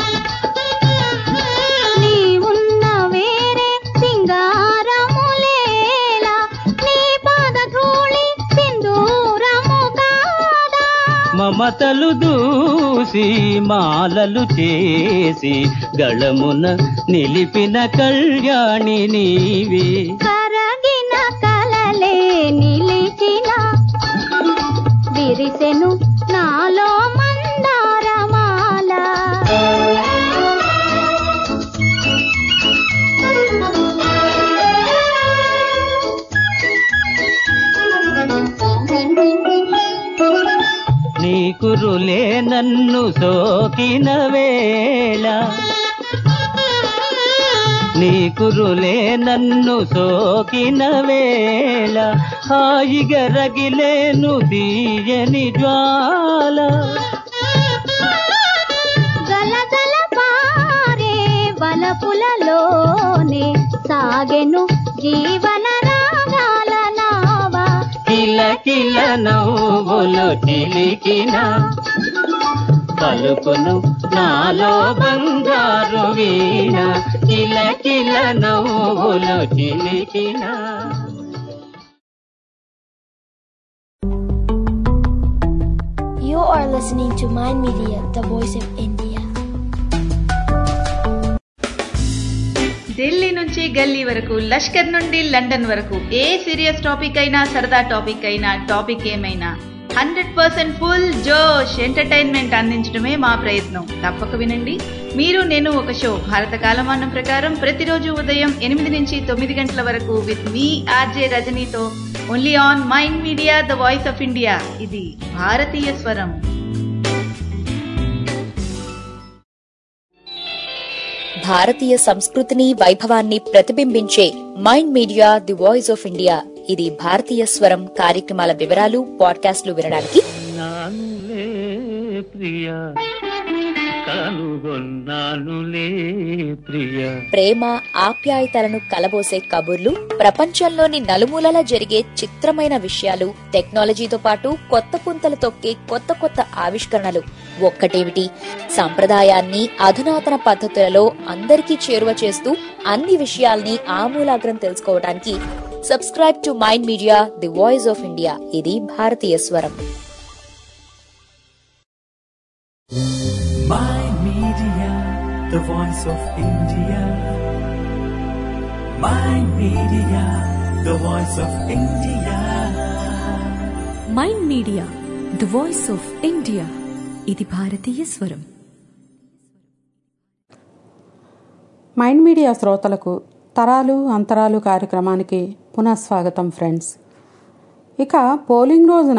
నీ ఉన్న వేరే సింగారములేలా నీ పాదధూళి సింధూరము కాదా మమతలు దూసి మాలలు చేసి గళమున నిలిపిన కళ్యాణి నీవే కరగిన కలలే నిలిచిన విరిసెను నాలో మందారమాల నీ కురులే నన్ను సోకిన వేళ నీ కురులే నన్ను సోకిన వేళ హాయిగా రగిలేను తీయని జ్వాల గలగల పారే వలపులలోనే సాగెను జీవన కిల నవ్వులు చిలికిన పలుకును నాలో బంగారు వీణ కిల కిల నవ్వులు చిలికిన You are listening to Mind Media, the voice of India. Delhi నుంచి గల్లీ వరకు లష్కర్ నుండి లండన్ వరకు ఏ సీరియస్ టాపిక్ అయినా సరదా టాపిక్ అయినా టాపిక్ ఏమైనా హండ్రెడ్ పర్సెంట్ ఫుల్ జోష్ ఎంటర్టైన్మెంట్ అందించడమే మా ప్రయత్నం తప్పక వినండి మీరు నేను ఒక షో భారత కాలమానం ప్రకారం ప్రతిరోజు ఉదయం ఎనిమిది నుంచి తొమ్మిది గంటల వరకు విత్ మీ ఆర్జే రజనీతో only on mind media the voice of India ఇది భారతీయ స్వరం భారతీయ సంస్కృతిని వైభవాన్ని ప్రతిబింబించే mind media the voice of India ఇది భారతీయ స్వరం కార్యక్రమాల వివరాలు పాడ్కాస్ట్లు వినడానికి నానులే ప్రియ కనుగొన్నానులే ప్రియ ప్రేమ ఆప్యాయతలను కలబోసే కబుర్లు ప్రపంచంలోని నలుమూలలా జరిగే చిత్రమైన విషయాలు టెక్నాలజీతో పాటు కొత్త పుంతలు తొక్కే కొత్త కొత్త ఆవిష్కరణలు ఒక్కటేమిటి సంప్రదాయాన్ని అధునాతన పద్ధతులలో అందరికీ చేరువ చేస్తూ అన్ని విషయాల్ని ఆమూలాగ్రం తెలుసుకోవడానికి subscribe to mind media the voice of India ఇది భారతీయ స్వరం Mind Media, the voice of India. Mind Media, the voice of India. Mind media the voice of India ఇది భారతీయ స్వరం మైండ్ మీడియా శ్రోతలకు తరాలు అంతరాలు కార్యక్రమానికి పునఃస్వాగతం ఫ్రెండ్స్ ఇక పోలింగ్ రోజున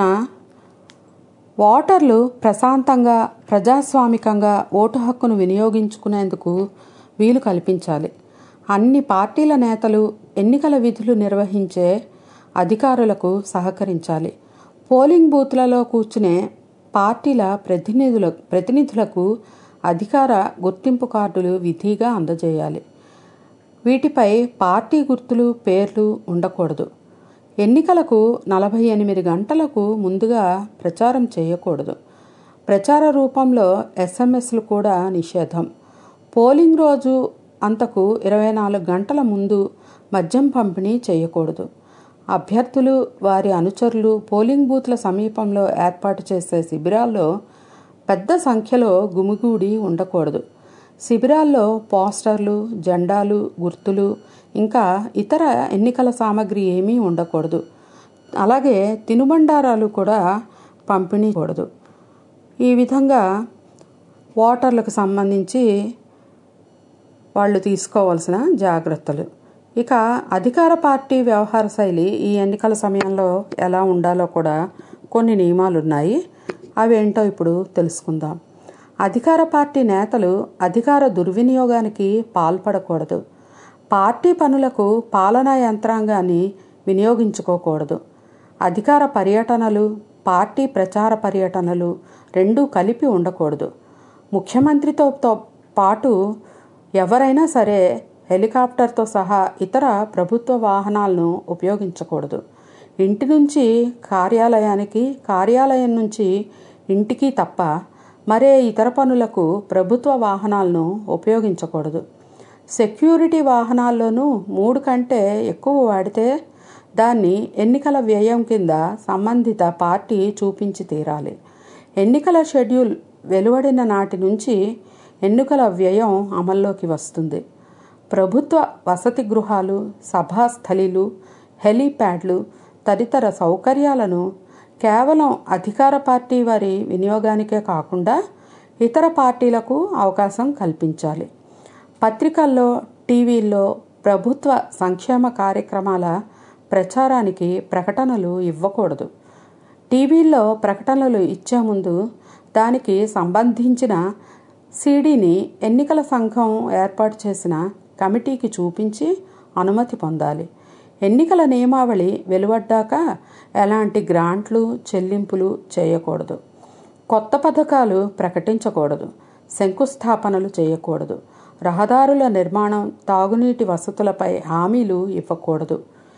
ఓటర్లు ప్రశాంతంగా ప్రజాస్వామికంగా ఓటు హక్కును వినియోగించుకునేందుకు వీలు కల్పించాలి అన్ని పార్టీల నేతలు ఎన్నికల విధులు నిర్వహించే అధికారులకు సహకరించాలి పోలింగ్ బూత్లలో కూర్చునే పార్టీల ప్రతినిధుల ప్రతినిధులకు అధికార గుర్తింపు కార్డులు విధిగా అందజేయాలి వీటిపై పార్టీ గుర్తులు పేర్లు ఉండకూడదు ఎన్నికలకు నలభై ఎనిమిది గంటలకు ముందుగా ప్రచారం చేయకూడదు ప్రచార రూపంలో ఎస్ఎంఎస్లు కూడా నిషేధం పోలింగ్ రోజు అంతకు ఇరవై నాలుగు గంటల ముందు మద్యం పంపిణీ చేయకూడదు అభ్యర్థులు వారి అనుచరులు పోలింగ్ బూత్ల సమీపంలో ఏర్పాటు చేసే శిబిరాల్లో పెద్ద సంఖ్యలో గుమిగూడి ఉండకూడదు శిబిరాల్లో పోస్టర్లు జెండాలు గుర్తులు ఇంకా ఇతర ఎన్నికల సామాగ్రి ఏమీ ఉండకూడదు అలాగే తినుబండారాలు కూడా పంపిణీ కూడదు ఈ విధంగా ఓటర్లకు సంబంధించి వాళ్ళు తీసుకోవాల్సిన జాగ్రత్తలు ఇక అధికార పార్టీ వ్యవహార శైలి ఈ ఎన్నికల సమయంలో ఎలా ఉండాలో కూడా కొన్ని నియమాలు ఉన్నాయి అవేంటో ఇప్పుడు తెలుసుకుందాం అధికార పార్టీ నేతలు అధికార దుర్వినియోగానికి పాల్పడకూడదు పార్టీ పనులకు పాలనా యంత్రాంగాన్ని వినియోగించుకోకూడదు అధికార పర్యటనలు పార్టీ ప్రచార పర్యటనలు రెండూ కలిపి ఉండకూడదు ముఖ్యమంత్రితో తో పాటు ఎవరైనా సరే హెలికాప్టర్తో సహా ఇతర ప్రభుత్వ వాహనాలను ఉపయోగించకూడదు ఇంటి నుంచి కార్యాలయానికి కార్యాలయం నుంచి ఇంటికి తప్ప మరే ఇతర పనులకు ప్రభుత్వ వాహనాలను ఉపయోగించకూడదు సెక్యూరిటీ వాహనాల్లోనూ మూడు కంటే ఎక్కువ వాడితే దాన్ని ఎన్నికల వ్యయం కింద సంబంధిత పార్టీ చూపించి తీరాలి ఎన్నికల షెడ్యూల్ వెలువడిన నాటి నుంచి ఎన్నికల వ్యయం అమల్లోకి వస్తుంది ప్రభుత్వ వసతి గృహాలు సభాస్థలిలు హెలీప్యాడ్లు తదితర సౌకర్యాలను కేవలం అధికార పార్టీ వారి వినియోగానికే కాకుండా ఇతర పార్టీలకు అవకాశం కల్పించాలి పత్రికల్లో టీవీల్లో ప్రభుత్వ సంక్షేమ కార్యక్రమాల ప్రచారానికి ప్రకటనలు ఇవ్వకూడదు టీవీల్లో ప్రకటనలు ఇచ్చే ముందు దానికి సంబంధించిన సీడీని ఎన్నికల సంఘం ఏర్పాటు చేసిన కమిటీకి చూపించి అనుమతి పొందాలి ఎన్నికల నియమావళి వెలువడ్డాక ఎలాంటి గ్రాంట్లు చెల్లింపులు చేయకూడదు కొత్త పథకాలు ప్రకటించకూడదు శంకుస్థాపనలు చేయకూడదు రహదారుల నిర్మాణం తాగునీటి వసతులపై హామీలు ఇవ్వకూడదు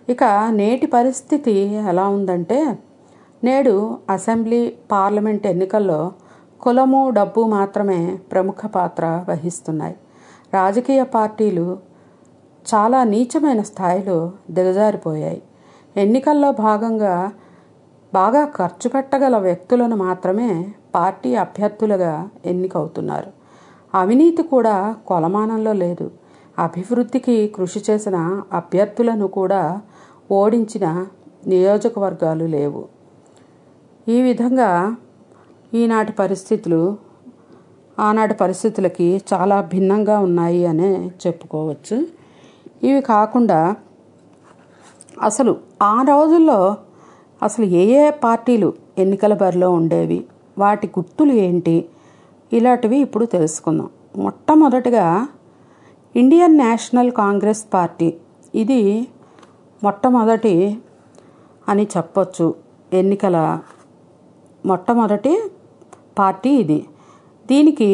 ఇక నేటి పరిస్థితి ఎలా ఉందంటే నేడు అసెంబ్లీ పార్లమెంట్ ఎన్నికల్లో కులము డబ్బు మాత్రమే ప్రముఖ పాత్ర వహిస్తున్నాయి రాజకీయ పార్టీలు చాలా నీచమైన స్థాయిలో దిగజారిపోయాయి ఎన్నికల్లో భాగంగా బాగా ఖర్చు పెట్టగల వ్యక్తులను మాత్రమే పార్టీ అభ్యర్థులుగా ఎన్నికవుతున్నారు అవినీతి కూడా కొలమానంలో లేదు అభివృద్ధికి కృషి చేసిన అభ్యర్థులను కూడా ఓడించిన నియోజకవర్గాలు లేవు ఈ విధంగా ఈనాటి పరిస్థితులు ఆనాటి పరిస్థితులకి చాలా భిన్నంగా ఉన్నాయి అనే చెప్పుకోవచ్చు ఇవి కాకుండా అసలు ఆ రోజుల్లో అసలు ఏ ఏ పార్టీలు ఎన్నికల బరిలో ఉండేవి వాటి గుర్తులు ఏంటి ఇలాంటివి ఇప్పుడు తెలుసుకుందాం మొట్టమొదటిగా ఇండియన్ నేషనల్ కాంగ్రెస్ పార్టీ ఇది మొట్టమొదటి అని చెప్పొచ్చు ఎన్నికల మొట్టమొదటి పార్టీ ఇది దీనికి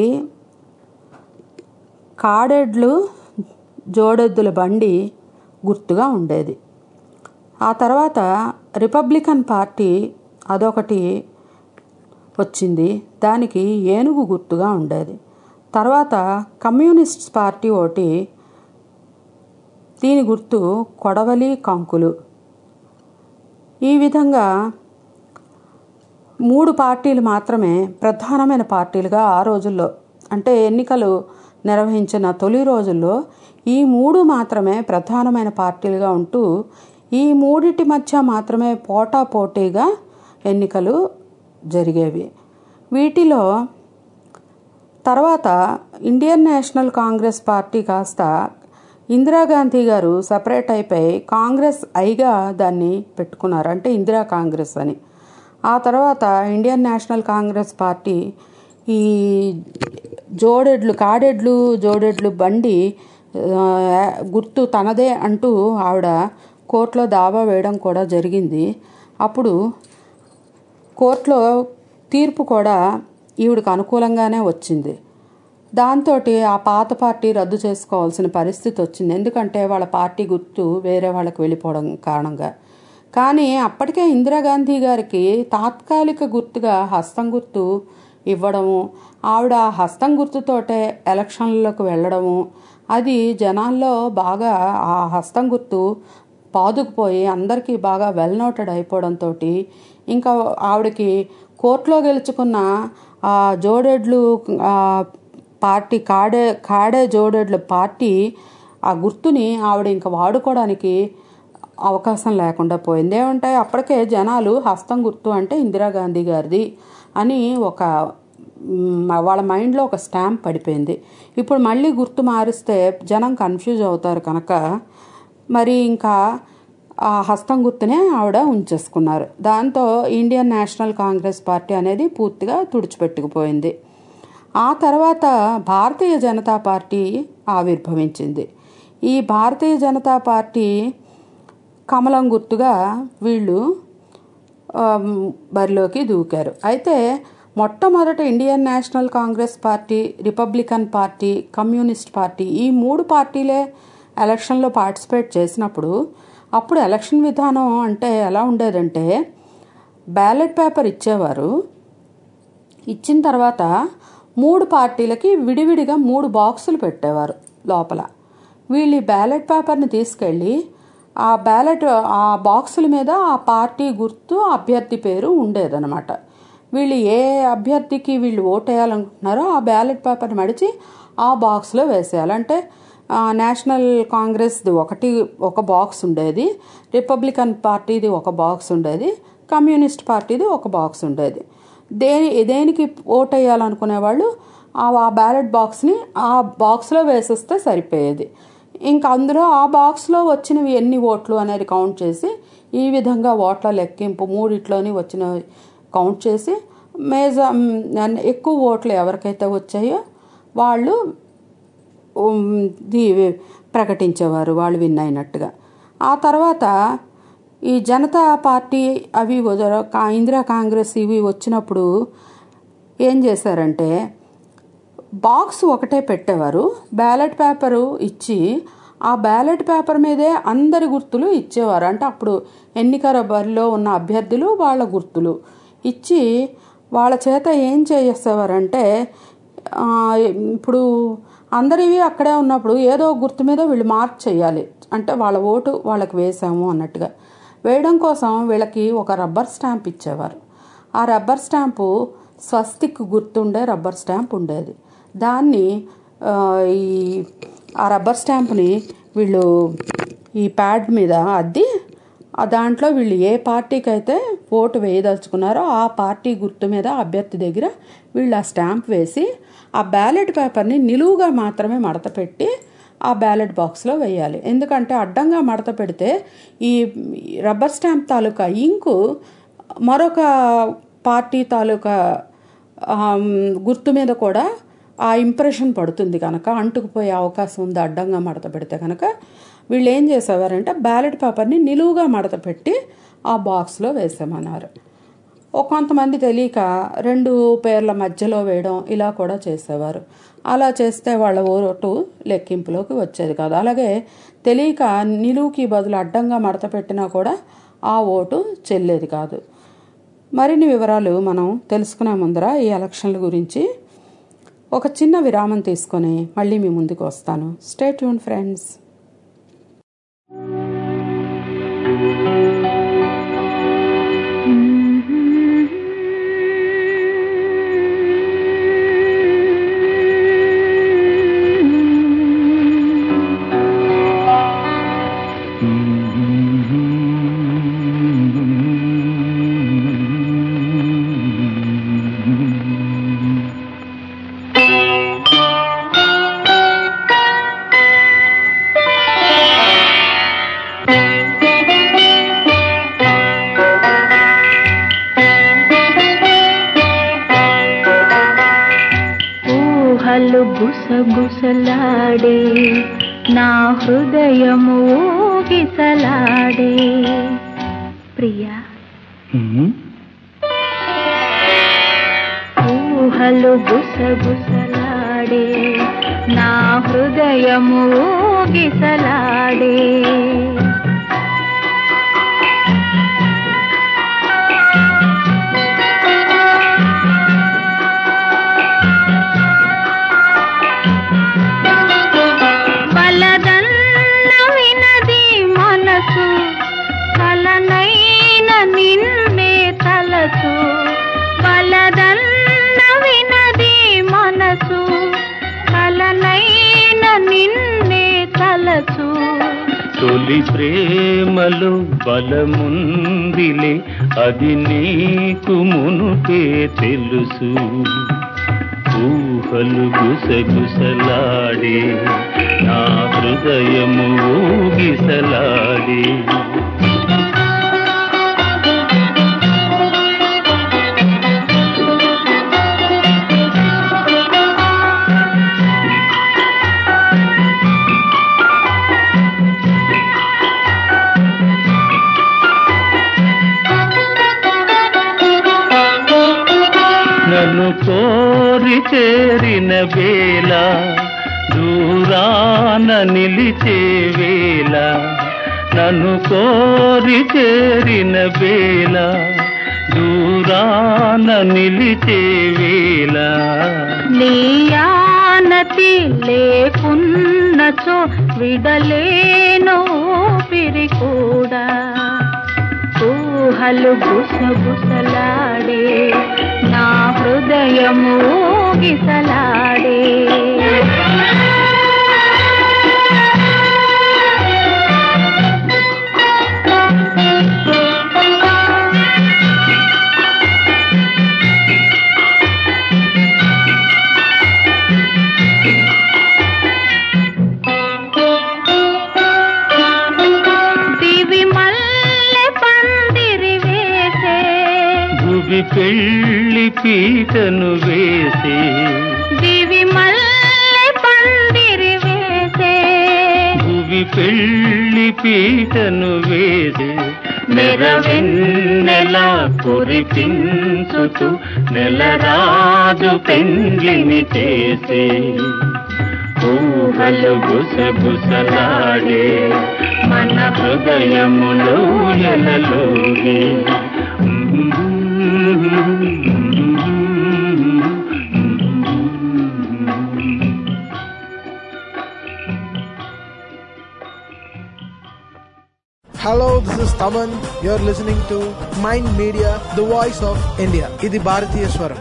కాడెడ్లు జోడెద్దుల బండి గుర్తుగా ఉండేది ఆ తర్వాత రిపబ్లికన్ పార్టీ అదొకటి వచ్చింది దానికి ఏనుగు గుర్తుగా ఉండేది తర్వాత కమ్యూనిస్ట్ పార్టీ ఒకటి దీని గుర్తు కొడవలి కంకులు ఈ విధంగా మూడు పార్టీలు మాత్రమే ప్రధానమైన పార్టీలుగా ఆ రోజుల్లో అంటే ఎన్నికలు నిర్వహించిన తొలి రోజుల్లో ఈ మూడు మాత్రమే ప్రధానమైన పార్టీలుగా ఉంటూ ఈ మూడిటి మధ్య మాత్రమే పోటా పోటీగా ఎన్నికలు జరిగేవి వీటిలో తర్వాత ఇండియన్ నేషనల్ కాంగ్రెస్ పార్టీ కాస్త ఇందిరాగాంధీ గారు సపరేట్ అయిపోయి కాంగ్రెస్ ఐగా దాన్ని పెట్టుకున్నారు అంటే ఇందిరా కాంగ్రెస్ అని ఆ తర్వాత ఇండియన్ నేషనల్ కాంగ్రెస్ పార్టీ ఈ జోడెడ్లు కాడెడ్లు జోడెడ్లు బండి ఆ, గుర్తు తనదే అంటూ ఆవిడ కోర్టులో దావా వేయడం కూడా జరిగింది అప్పుడు కోర్టులో తీర్పు కూడా ఈవిడికి అనుకూలంగానే వచ్చింది దాంతో ఆ పాత పార్టీ రద్దు చేసుకోవాల్సిన పరిస్థితి వచ్చింది ఎందుకంటే వాళ్ళ పార్టీ గుర్తు వేరే వాళ్ళకి వెళ్ళిపోవడం కారణంగా కానీ అప్పటికే ఇందిరాగాంధీ గారికి తాత్కాలిక గుర్తుగా హస్తం గుర్తు ఇవ్వడము ఆవిడ ఆ హస్తం గుర్తుతోటే ఎలక్షన్లకు వెళ్ళడము అది జనాల్లో బాగా ఆ హస్తం గుర్తు పాదుకుపోయి అందరికీ బాగా వెల్ నోటెడ్ అయిపోవడంతో ఇంకా ఆవిడకి కోర్టులో గెలుచుకున్న ఆ జోడెడ్లు ఆ పార్టీ కాడే కాడే జోడెడ్ల పార్టీ ఆ గుర్తుని ఆవిడ ఇంకా వాడుకోవడానికి అవకాశం లేకుండా పోయింది ఏమంటే అప్పటికే జనాలు హస్తం గుర్తు అంటే ఇందిరాగాంధీ గారిది అని ఒక మ్, వాళ్ళ మైండ్లో ఒక స్టాంప్ పడిపోయింది ఇప్పుడు మళ్ళీ గుర్తు మారిస్తే జనం కన్ఫ్యూజ్ అవుతారు కనుక మరి ఇంకా ఆ హస్తం గుర్తునే ఆవిడ ఉంచేసుకున్నారు దాంతో ఇండియన్ నేషనల్ కాంగ్రెస్ పార్టీ అనేది పూర్తిగా తుడిచిపెట్టుకుపోయింది ఆ తర్వాత భారతీయ జనతా పార్టీ ఆవిర్భవించింది ఈ భారతీయ జనతా పార్టీ కమలం గుర్తుగా వీళ్ళు ఆమ్, బరిలోకి దూకారు అయితే మొట్టమొదట Indian national Congress party republican party communist party ఈ మూడు పార్టీలే ఎలక్షన్లో పార్టిసిపేట్ చేసినప్పుడు అప్పుడు ఎలక్షన్ విధానం అంటే ఎలా ఉండేదంటే బ్యాలెట్ పేపర్ ఇచ్చేవారు ఇచ్చిన తర్వాత మూడు పార్టీలకి విడివిడిగా మూడు బాక్సులు పెట్టేవారు లోపల వీళ్ళు ఈ బ్యాలెట్ పేపర్ని తీసుకెళ్ళి ఆ బ్యాలెట్ ఆ బాక్సుల మీద ఆ పార్టీ గుర్తు అభ్యర్థి పేరు ఉండేదన్నమాట వీళ్ళు ఏ అభ్యర్థికి వీళ్ళు ఓట్ వేయాలనుకుంటున్నారో ఆ బ్యాలెట్ పేపర్ మడిచి ఆ బాక్స్లో వేసేయాలి అంటే ఆ, నేషనల్ కాంగ్రెస్ది ఒకటి ఒక బాక్స్ ఉండేది రిపబ్లికన్ పార్టీది ఒక బాక్స్ ఉండేది కమ్యూనిస్ట్ పార్టీది ఒక బాక్స్ ఉండేది దేని దేనికి ఓట్ వేయాలనుకునే వాళ్ళు ఆ ఆ బ్యాలెట్ బాక్స్ని ఆ బాక్స్లో వేసేస్తే సరిపోయేది ఇంకా అందులో ఆ బాక్స్లో వచ్చినవి ఎన్ని ఓట్లు అనేది కౌంట్ చేసి ఈ విధంగా ఓట్ల లెక్కింపు మూడిట్లోని వచ్చిన కౌంట్ చేసి మేజా మ్, ఎక్కువ ఓట్లు ఎవరికైతే వచ్చాయో వాళ్ళు ఉమ్, ది ప్రకటించేవారు వాళ్ళు విన్ అయినట్టుగా ఆ తర్వాత ఈ జనతా పార్టీ అవి వదల- కా- ఇందిరా కాంగ్రెస్ ఇవి వచ్చినప్పుడు ఏం చేశారంటే బాక్స్ ఒకటే పెట్టేవారు బ్యాలెట్ పేపరు ఇచ్చి ఆ బ్యాలెట్ పేపర్ మీదే అందరి గుర్తులు ఇచ్చేవారు అంటే అప్పుడు ఎన్నికల బరిలో ఉన్న అభ్యర్థులు వాళ్ళ గుర్తులు ఇచ్చి వాళ్ళ చేత ఏం చేసేవారంటే ఆ, ఇప్పుడు అందరివి అక్కడే ఉన్నప్పుడు ఏదో ఒక గుర్తు మీద వీళ్ళు మార్క్ చేయాలి అంటే వాళ్ళ ఓటు వాళ్ళకి వేసాము అన్నట్టుగా వేయడం కోసం వీళ్ళకి ఒక రబ్బర్ స్టాంప్ ఇచ్చేవారు ఆ రబ్బర్ స్టాంపు స్వస్తిక్ గుర్తుండే రబ్బర్ స్టాంప్ ఉండేది దాన్ని ఆ, ఈ ఆ రబ్బర్ స్టాంప్ని వీళ్ళు ఈ ప్యాడ్ మీద అద్ది ఆ దాంట్లో వీళ్ళు ఏ పార్టీకి అయితే ఓటు వేయదలుచుకున్నారో ఆ పార్టీ గుర్తు మీద అభ్యర్థి దగ్గర వీళ్ళు ఆ స్టాంప్ వేసి ఆ బ్యాలెట్ పేపర్ని నిలువుగా మాత్రమే మడత పెట్టి ఆ బ్యాలెట్ బాక్స్లో వేయాలి ఎందుకంటే అడ్డంగా మడత పెడితే ఈ రబ్బర్ స్టాంప్ తాలూకా ఇంకు మరొక పార్టీ తాలూకా ఆమ్, గుర్తు మీద కూడా ఆ ఇంప్రెషన్ పడుతుంది కనుక అంటుకుపోయే అవకాశం ఉంది అడ్డంగా మడత పెడితే కనుక వీళ్ళు ఏం చేసేవారంటే బ్యాలెట్ పేపర్ని నిలువుగా మడత పెట్టి ఆ బాక్స్లో వేసామన్నారు ఓ కొంతమంది తెలియక రెండు పేర్ల మధ్యలో వేయడం ఇలా కూడా చేసేవారు అలా చేస్తే వాళ్ళ ఓటు లెక్కింపులోకి వచ్చేది కాదు అలాగే తెలియక నిలువుకి బదులు అడ్డంగా మడత పెట్టినా కూడా ఆ ఓటు చెల్లేది కాదు మరిన్ని వివరాలు మనం తెలుసుకునే ముందర ఈ ఎలక్షన్ల గురించి ఒక చిన్న విరామం తీసుకొని మళ్ళీ మీ ముందుకు వస్తాను స్టే ట్యూన్ ఫ్రెండ్స్ ఊహలు గుసగుసలాడే నా హృదయము ఊగిసలాడే ప్రియా ఊహలు గుసగుసలాడే నా హృదయము ఊగిసలాడే వలదన్న వినది మనసు కలనైన నిన్నే తలచు వలదన్న వినది మనసు కలనైన నిన్నే తలచు తొలి ప్రేమలో బలముందిలే అది నీకు మునుపే తెలుసు ఊహలు గుసగుసలాడే నా హృదయము ఊగిసలాడే నన్ను కోరి చేరిన వేళ దూరాన నిలిచే వేళ నన్ను కోరి చేరిన వేళ దూరాన నిలిచే వేళ నీయానతి లేకున్నచో విడలేను పిరి కూడా ఊహలు గుసగుసలాడే నా హృదయము ఊగిసలాడే దివి మల్లె పందిరి వేసే భువి పెళ్లి పీటను వేసి దివి మల్లె పందిరి వేసే భువి పెళ్లి పీటను వేసి నెరవెన్నెల కురిపించుతూ నెలరాజు పెండ్లిని చేసి ఊహలు గుసగుసలాడే మన హృదయములో ఎలలోగే Hello, this is Taman. You're listening to Mind Media, the voice of India. ఇది భారతీయ స్వరం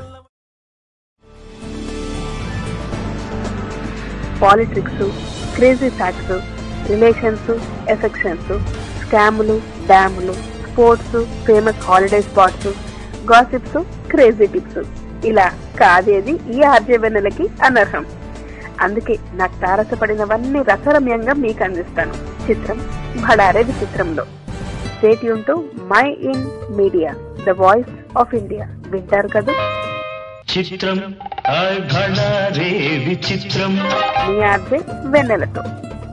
politics crazy facts relations affections స్కాములు డ్యాములు sports famous holiday spots gossips crazy tips ఇలా కాదేది ఈ ఆర్జవెన్నెలకి అనర్హం అందుకే నాకు తారసపడినవన్నీ రసరమ్యంగా మీకు అందిస్తాను చిత్రం భడారే విచిత్రంలో స్టేట్ యూన్ mind media the voice of India వింటారు కదా చిత్రం హాయ్ భళా రే విచిత్రం మీ ఆర్జే వెన్నెలతో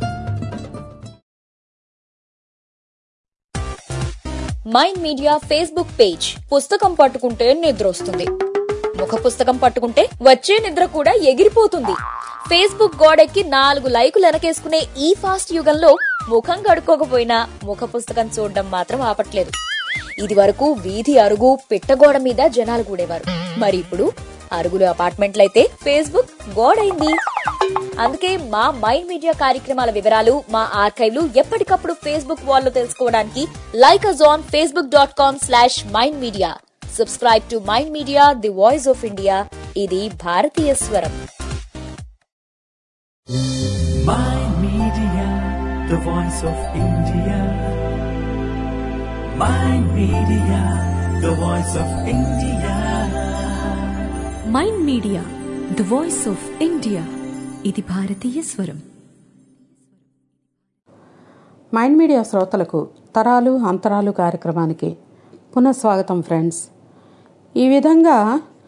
మైండ్ మీడియా ఫేస్బుక్ పేజ్ పుస్తకం పట్టుకుంటే నిద్రొస్తుంది ముఖ పుస్తకం పట్టుకుంటే వచ్చే నిద్ర కూడా ఎగిరిపోతుంది ఫేస్బుక్ గోడెక్కి నాలుగు లైకులు వెనకేసుకునే ఈ ఫాస్ట్ యుగంలో ముఖం కడుక్కోకపోయినా ముఖ పుస్తకం చూడడం మాత్రం ఆపట్లేదు ఇది వరకు వీధి అరుగు పిట్టగోడ మీద జనాలు కూడేవారు మరి ఇప్పుడు అరుగులు అపార్ట్మెంట్లయితే ఫేస్బుక్ గోడైంది అందుకే మా మైండ్ మీడియా కార్యక్రమాల వివరాలు మా ఆర్కైవ్లు ఎప్పటికప్పుడు ఫేస్బుక్ వాల్లో తెలుసుకోవడానికి like us on facebook dot com slash mind media subscribe to mind media the voice of India ఇది భారతీయ స్వరం Mind Media, the voice of India. Mind Media, the voice of India. Mind media the voice of India ఇది భారతీయ స్వరం mind media శ్రోతలకు తరాలు అంతరాలు కార్యక్రమానికి పునఃస్వాగతం ఫ్రెండ్స్ ఈ విధంగా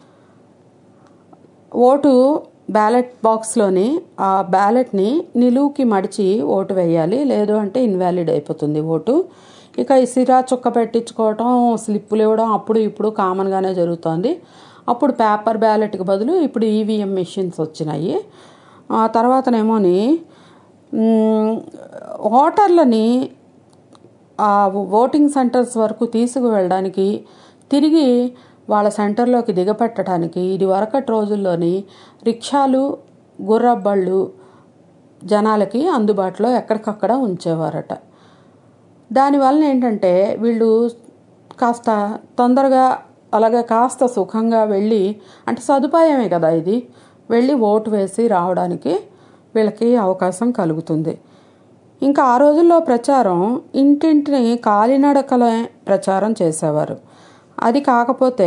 ఓటు బ్యాలెట్ బాక్స్లోని ఆ బ్యాలెట్ని నిలువుకి మడిచి ఓటు వేయాలి లేదు అంటే ఇన్వాలిడ్ అయిపోతుంది ఓటు ఇక ఈ సిరా చుక్క పెట్టించుకోవటం స్లిప్పులు ఇవ్వడం అప్పుడు ఇప్పుడు కామన్గానే జరుగుతోంది అప్పుడు పేపర్ బ్యాలెట్కి బదులు ఇప్పుడు ఈవీఎం మెషిన్స్ వచ్చినాయి ఆ తర్వాతనేమోని మ్, ఓటర్లని ఆ ఓటింగ్ సెంటర్స్ వరకు తీసుకువెళ్ళడానికి తిరిగి వాళ్ళ సెంటర్లోకి దిగపెట్టడానికి ఇది వరకటి రోజుల్లోని రిక్షాలు గుర్రబళ్ళు జనాలకి అందుబాటులో ఎక్కడికక్కడ ఉంచేవారట దానివల్ల ఏంటంటే వీళ్ళు కాస్త తొందరగా అలాగే కాస్త సుఖంగా వెళ్ళి అంటే సదుపాయమే కదా ఇది వెళ్ళి ఓటు వేసి రావడానికి వీళ్ళకి అవకాశం కలుగుతుంది ఇంకా ఆ రోజుల్లో ప్రచారం ఇంటింటిని కాలినడకలే ప్రచారం చేసేవారు అది కాకపోతే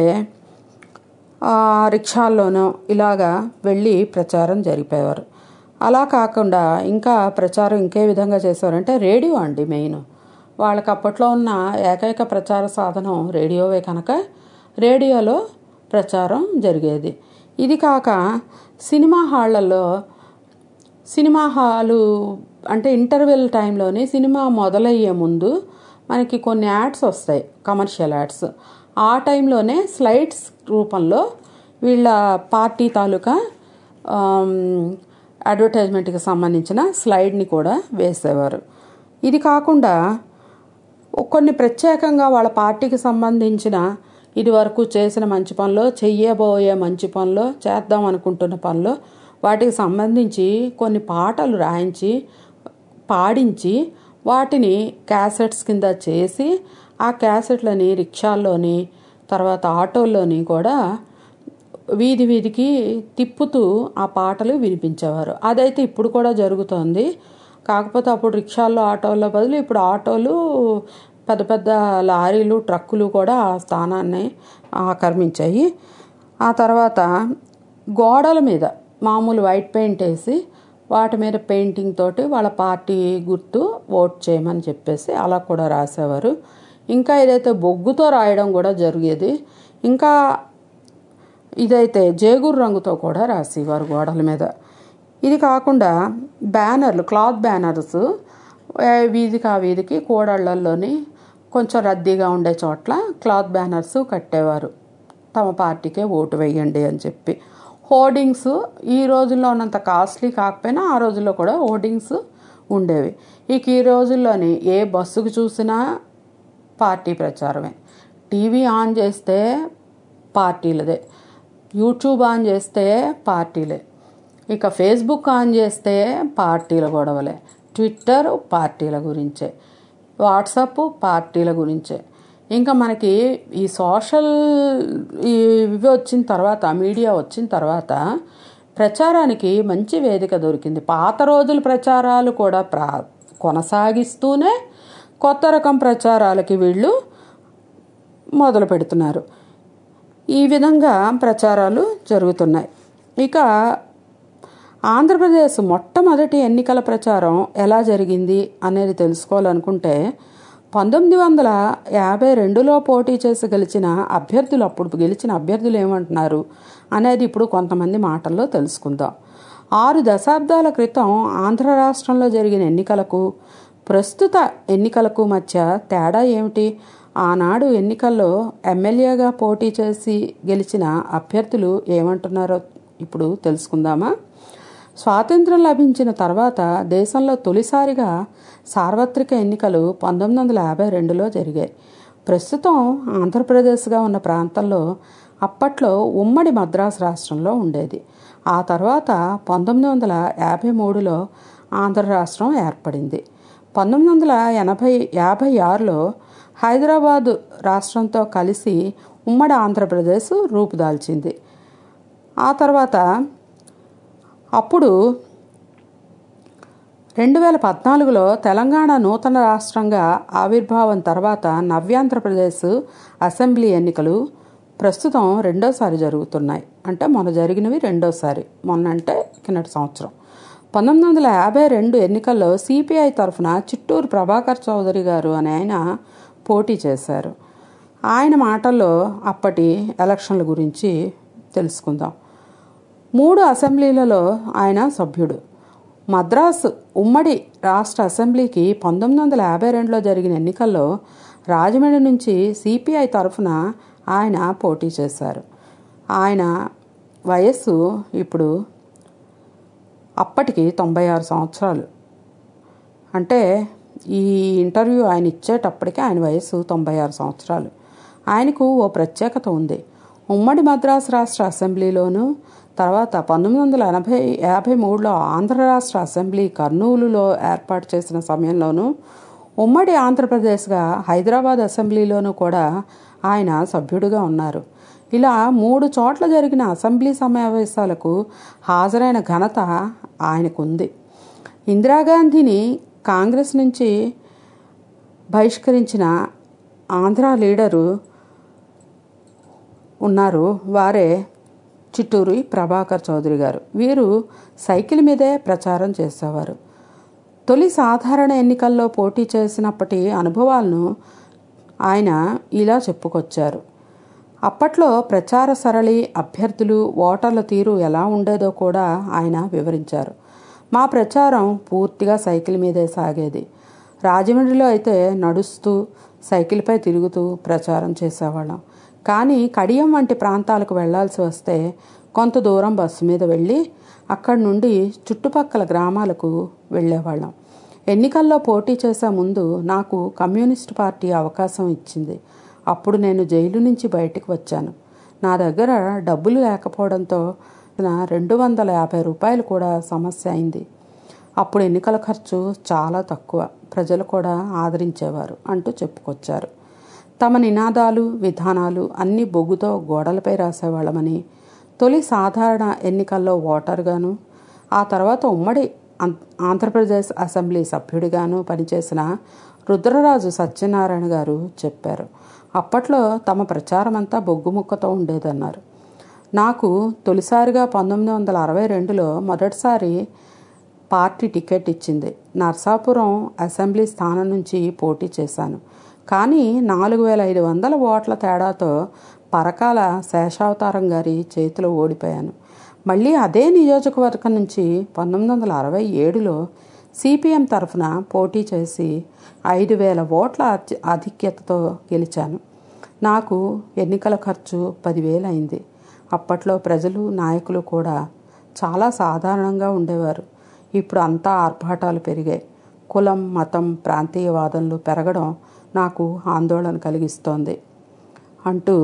ఆ, రిక్షాల్లోనూ ఇలాగా వెళ్ళి ప్రచారం జరిపేవారు అలా కాకుండా ఇంకా ప్రచారం ఇంకే విధంగా చేసేవారంటే రేడియో అండి మెయిన్ వాళ్ళకి అప్పట్లో ఉన్న ఏకైక ప్రచార సాధనం రేడియోవే కనుక రేడియోలో ప్రచారం జరిగేది ఇది కాక సినిమా హాళ్లలో సినిమా హాలు అంటే ఇంటర్వెల్ టైంలోని సినిమా మొదలయ్యే ముందు మనకి కొన్ని యాడ్స్ వస్తాయి కమర్షియల్ యాడ్స్ ఆ టైంలోనే స్లైడ్స్ రూపంలో వీళ్ళ పార్టీ తాలూకా ఆమ్, అడ్వర్టైజ్మెంట్కి సంబంధించిన స్లైడ్ని కూడా వేసేవారు ఇది కాకుండా కొన్ని ప్రత్యేకంగా వాళ్ళ పార్టీకి సంబంధించిన ఇది వరకు చేసిన మంచి పనులు చెయ్యబోయే మంచి పనులు చేద్దాం అనుకుంటున్న పనులు వాటికి సంబంధించి కొన్ని పాటలు రాయించి పాడించి వాటిని క్యాసెట్స్ కింద చేసి ఆ క్యాసెట్లని రిక్షాల్లోని తర్వాత ఆటోల్లోని కూడా వీధి వీధికి తిప్పుతూ ఆ పాటలు వినిపించేవారు అదైతే ఇప్పుడు కూడా జరుగుతోంది కాకపోతే అప్పుడు రిక్షాల్లో ఆటోల్లో బదులు ఇప్పుడు ఆటోలు పెద్ద పెద్ద లారీలు ట్రక్కులు కూడా ఆ స్థానాన్ని ఆక్రమించాయి ఆ తర్వాత గోడల మీద మామూలు వైట్ పెయింట్ వేసి వాటి మీద పెయింటింగ్ తోటి వాళ్ళ పార్టీ గుర్తు ఓట్ చేయమని చెప్పేసి అలా కూడా రాసేవారు ఇంకా ఏదైతే బొగ్గుతో రాయడం కూడా జరిగేది ఇంకా ఇదైతే జేగురు రంగుతో కూడా రాసేవారు గోడల మీద ఇది కాకుండా బ్యానర్లు క్లాత్ బ్యానర్స్ ఏ వీధికి ఆ వీధికి కూడళ్లలోని కొంచెం రద్దీగా ఉండే చోట్ల క్లాత్ బ్యానర్స్ కట్టేవారు తమ పార్టీకే ఓటు వేయండి అని చెప్పి హోర్డింగ్స్ ఈ రోజుల్లో ఉన్నంత కాస్ట్లీ కాకపోయినా ఆ రోజుల్లో కూడా హోర్డింగ్స్ ఉండేవి ఇక ఈ రోజుల్లోని ఏ బస్సుకు చూసినా పార్టీ ప్రచారమే టీవీ ఆన్ చేస్తే పార్టీలదే యూట్యూబ్ ఆన్ చేస్తే పార్టీలే ఇక ఫేస్బుక్ ఆన్ చేస్తే పార్టీల గొడవలే ట్విట్టర్ పార్టీల గురించే వాట్సాప్ పార్టీల గురించే ఇంకా మనకి ఈ సోషల్ ఈ ఇవి వచ్చిన తర్వాత మీడియా వచ్చిన తర్వాత ప్రచారానికి మంచి వేదిక దొరికింది పాత రోజుల ప్రచారాలు కూడా ప్రా కొనసాగిస్తూనే కొత్త రకం ప్రచారాలకి వీళ్ళు మొదలు పెడుతున్నారు ఈ విధంగా ప్రచారాలు జరుగుతున్నాయి ఇక ఆంధ్రప్రదేశ్ మొట్టమొదటి ఎన్నికల ప్రచారం ఎలా జరిగింది అనేది తెలుసుకోవాలనుకుంటే పంతొమ్మిది వందల యాభై రెండులో పోటీ చేసి గెలిచిన అభ్యర్థులు అప్పుడు గెలిచిన అభ్యర్థులు ఏమంటున్నారు అనేది ఇప్పుడు కొంతమంది మాటల్లో తెలుసుకుందాం ఆరు దశాబ్దాల క్రితం ఆంధ్ర రాష్ట్రంలో జరిగిన ఎన్నికలకు ప్రస్తుత ఎన్నికలకు మధ్య తేడా ఏమిటి ఆనాడు ఎన్నికల్లో ఎమ్మెల్యేగా పోటీ చేసి గెలిచిన అభ్యర్థులు ఏమంటున్నారో ఇప్పుడు తెలుసుకుందామా స్వాతంత్రం లభించిన తర్వాత దేశంలో తొలిసారిగా సార్వత్రిక ఎన్నికలు పంతొమ్మిది వందల యాభై రెండులో జరిగాయి ప్రస్తుతం ఆంధ్రప్రదేశ్గా ఉన్న ప్రాంతంలో అప్పట్లో ఉమ్మడి మద్రాసు రాష్ట్రంలో ఉండేది ఆ తర్వాత పంతొమ్మిది వందల యాభై మూడులో ఆంధ్ర రాష్ట్రం ఏర్పడింది పంతొమ్మిది వందల ఎనభై యాభై ఆరులో హైదరాబాదు రాష్ట్రంతో కలిసి ఉమ్మడి ఆంధ్రప్రదేశ్ రూపుదాల్చింది ఆ తర్వాత అప్పుడు రెండు వేల పద్నాలుగులో తెలంగాణ నూతన రాష్ట్రంగా ఆవిర్భావం తర్వాత నవ్యాంధ్రప్రదేశ్ అసెంబ్లీ ఎన్నికలు ప్రస్తుతం రెండోసారి జరుగుతున్నాయి అంటే మొన్న జరిగినవి రెండోసారి మొన్న అంటే కిందటి సంవత్సరం పంతొమ్మిది వందల యాభై రెండు ఎన్నికల్లో సిపిఐ తరఫున చిట్టూరు ప్రభాకర్ చౌదరి గారు అనే ఆయన పోటీ చేశారు ఆయన మాటల్లో అప్పటి ఎలక్షన్ల గురించి తెలుసుకుందాం మూడు అసెంబ్లీలలో ఆయన సభ్యుడు మద్రాసు ఉమ్మడి రాష్ట్ర అసెంబ్లీకి పంతొమ్మిది వందల యాభై రెండులో జరిగిన ఎన్నికల్లో రాజమండ్రి నుంచి సిపిఐ తరఫున ఆయన పోటీ చేశారు ఆయన వయస్సు ఇప్పుడు అప్పటికి తొంభై ఆరు సంవత్సరాలు అంటే ఈ ఇంటర్వ్యూ ఆయన ఇచ్చేటప్పటికి ఆయన వయసు తొంభై ఆరు సంవత్సరాలు ఆయనకు ఓ ప్రత్యేకత ఉంది ఉమ్మడి మద్రాసు రాష్ట్ర అసెంబ్లీలోనూ తర్వాత పంతొమ్మిది వందల ఎనభై యాభై మూడులో ఆంధ్ర రాష్ట్ర అసెంబ్లీ కర్నూలులో ఏర్పాటు చేసిన సమయంలోనూ ఉమ్మడి ఆంధ్రప్రదేశ్గా హైదరాబాద్ అసెంబ్లీలోనూ కూడా ఆయన సభ్యుడిగా ఉన్నారు ఇలా మూడు చోట్ల జరిగిన అసెంబ్లీ సమావేశాలకు హాజరైన ఘనత ఆయనకుంది ఇందిరాగాంధీని కాంగ్రెస్ నుంచి బహిష్కరించిన ఆంధ్ర లీడరు ఉన్నారు వారే చిట్టూరి ప్రభాకర్ చౌదరి గారు వీరు సైకిల్ మీదే ప్రచారం చేసేవారు తొలి సాధారణ ఎన్నికల్లో పోటీ చేసినప్పటి అనుభవాలను ఆయన ఇలా చెప్పుకొచ్చారు అప్పట్లో ప్రచార సరళి అభ్యర్థులు ఓటర్ల తీరు ఎలా ఉండేదో కూడా ఆయన వివరించారు మా ప్రచారం పూర్తిగా సైకిల్ మీదే సాగేది రాజమండ్రిలో అయితే నడుస్తూ సైకిల్పై తిరుగుతూ ప్రచారం చేసేవాళ్ళం కానీ కడియం వంటి ప్రాంతాలకు వెళ్లాల్సి వస్తే కొంత దూరం బస్సు మీద వెళ్ళి అక్కడి నుండి చుట్టుపక్కల గ్రామాలకు వెళ్ళేవాళ్ళం ఎన్నికల్లో పోటీ చేసే ముందు నాకు కమ్యూనిస్ట్ పార్టీ అవకాశం ఇచ్చింది అప్పుడు నేను జైలు నుంచి బయటకు వచ్చాను నా దగ్గర డబ్బులు లేకపోవడంతో నా రెండు వందల యాభై రూపాయలు కూడా సమస్య అయింది అప్పుడు ఎన్నికల ఖర్చు చాలా తక్కువ ప్రజలు కూడా ఆదరించేవారు అంటూ చెప్పుకొచ్చారు తమ నినాదాలు విధానాలు అన్ని బొగ్గుతో గోడలపై రాసేవాళ్ళమని తొలి సాధారణ ఎన్నికల్లో ఓటర్గాను ఆ తర్వాత ఉమ్మడి ఆంధ్రప్రదేశ్ అసెంబ్లీ సభ్యుడిగాను పనిచేసిన రుద్రరాజు సత్యనారాయణ గారు చెప్పారు అప్పట్లో తమ ప్రచారం అంతా బొగ్గుముక్కతో ఉండేదన్నారు నాకు తొలిసారిగా పంతొమ్మిది వందల అరవై రెండులో మొదటిసారి పార్టీ టికెట్ ఇచ్చింది నర్సాపురం అసెంబ్లీ స్థానం నుంచి పోటీ చేశాను కానీ నాలుగు వేల ఐదు వందల ఓట్ల తేడాతో పరకాల శేషావతారం గారి చేతిలో ఓడిపోయాను మళ్ళీ అదే నియోజకవర్గం నుంచి పంతొమ్మిది వందల అరవై ఏడులో సిపిఎం తరఫున పోటీ చేసి ఐదు వేల ఓట్ల ఆధిక్యతతో గెలిచాను నాకు ఎన్నికల ఖర్చు పదివేలు అయింది అప్పట్లో ప్రజలు నాయకులు కూడా చాలా సాధారణంగా ఉండేవారు ఇప్పుడు అంతా ఆర్భాటాలు పెరిగాయి కులం మతం ప్రాంతీయవాదంలు పెరగడం నాకు ఆందోళన కలిగిస్తోంది అంటూ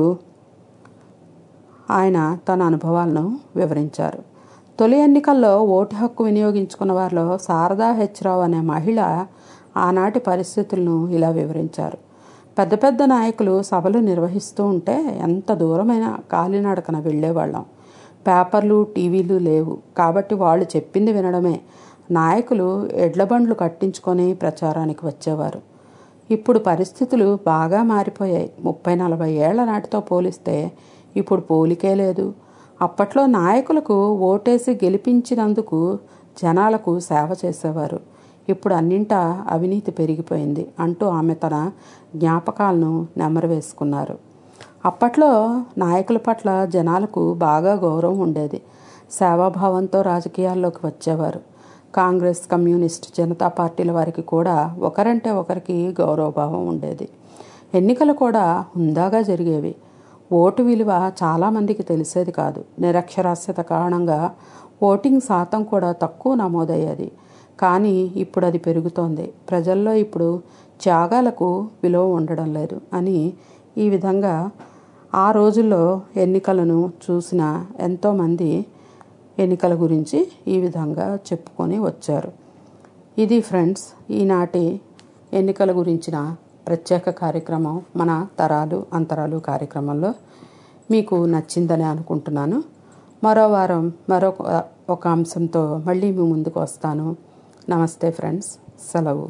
ఆయన తన అనుభవాలను వివరించారు తొలి ఎన్నికల్లో ఓటు హక్కు వినియోగించుకున్న వారిలో శారదా హెచ్రావు అనే మహిళ ఆనాటి పరిస్థితులను ఇలా వివరించారు పెద్ద పెద్ద నాయకులు సభలు నిర్వహిస్తూ ఉంటే ఎంత దూరమైన కాలినడకన వెళ్ళేవాళ్ళం పేపర్లు టీవీలు లేవు కాబట్టి వాళ్ళు చెప్పింది వినడమే నాయకులు ఎడ్లబండ్లు కట్టించుకొని ప్రచారానికి వచ్చేవారు ఇప్పుడు పరిస్థితులు బాగా మారిపోయాయి ముప్పై నలభై ఏళ్ల నాటితో పోలిస్తే ఇప్పుడు పోలికే లేదు అప్పట్లో నాయకులకు ఓటేసి గెలిపించినందుకు జనాలకు సేవ చేసేవారు ఇప్పుడు అన్నింటా అవినీతి పెరిగిపోయింది అంటూ ఆమె తన జ్ఞాపకాలను నెమరు వేసుకున్నారు అప్పట్లో నాయకుల పట్ల జనాలకు బాగా గౌరవం ఉండేది సేవాభావంతో రాజకీయాల్లోకి వచ్చేవారు కాంగ్రెస్ కమ్యూనిస్ట్ జనతా పార్టీల వారికి కూడా ఒకరంటే ఒకరికి గౌరవభావం ఉండేది ఎన్నికలు కూడా హుందాగా జరిగేవి ఓటు విలువ చాలామందికి తెలిసేది కాదు నిరక్షరాస్యత కారణంగా ఓటింగ్ శాతం కూడా తక్కువ నమోదయ్యేది కానీ ఇప్పుడు అది పెరుగుతోంది ప్రజల్లో ఇప్పుడు త్యాగాలకు విలువ ఉండడం లేదు అని ఈ విధంగా ఆ రోజుల్లో ఎన్నికలను చూసిన ఎంతోమంది ఎన్నికల గురించి ఈ విధంగా చెప్పుకొని వచ్చారు ఇది ఫ్రెండ్స్ ఈనాటి ఎన్నికల గురించిన ప్రత్యేక కార్యక్రమం మన తరాలు అంతరాలు కార్యక్రమంలో మీకు నచ్చిందని అనుకుంటున్నాను మరో వారం మరొక ఒక అంశంతో మళ్ళీ మీ ముందుకు వస్తాను నమస్తే ఫ్రెండ్స్ సెలవు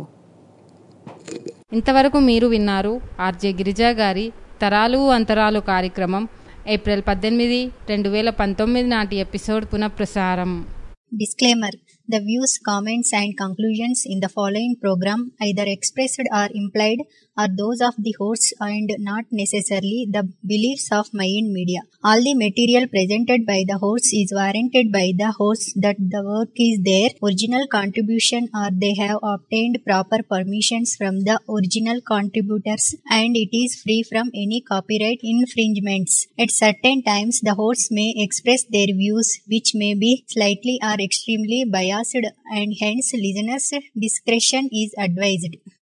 ఇంతవరకు మీరు విన్నారు ఆర్జే గిరిజా గారి తరాలు అంతరాలు కార్యక్రమం ఏప్రిల్ పద్దెనిమిది రెండు వేల పంతొమ్మిది నాటి ఎపిసోడ్ పునఃప్రసారం Disclaimer The views, comments, and conclusions in the following program, either expressed or implied, are those of the hosts and not necessarily the beliefs of Mayan Media. All the material presented by the hosts is warranted by the hosts that the work is their original contribution or they have obtained proper permissions from the original contributors and it is free from any copyright infringements. At certain times, the hosts may express their views which may be slightly or extremely biased and hence listeners' discretion is advised.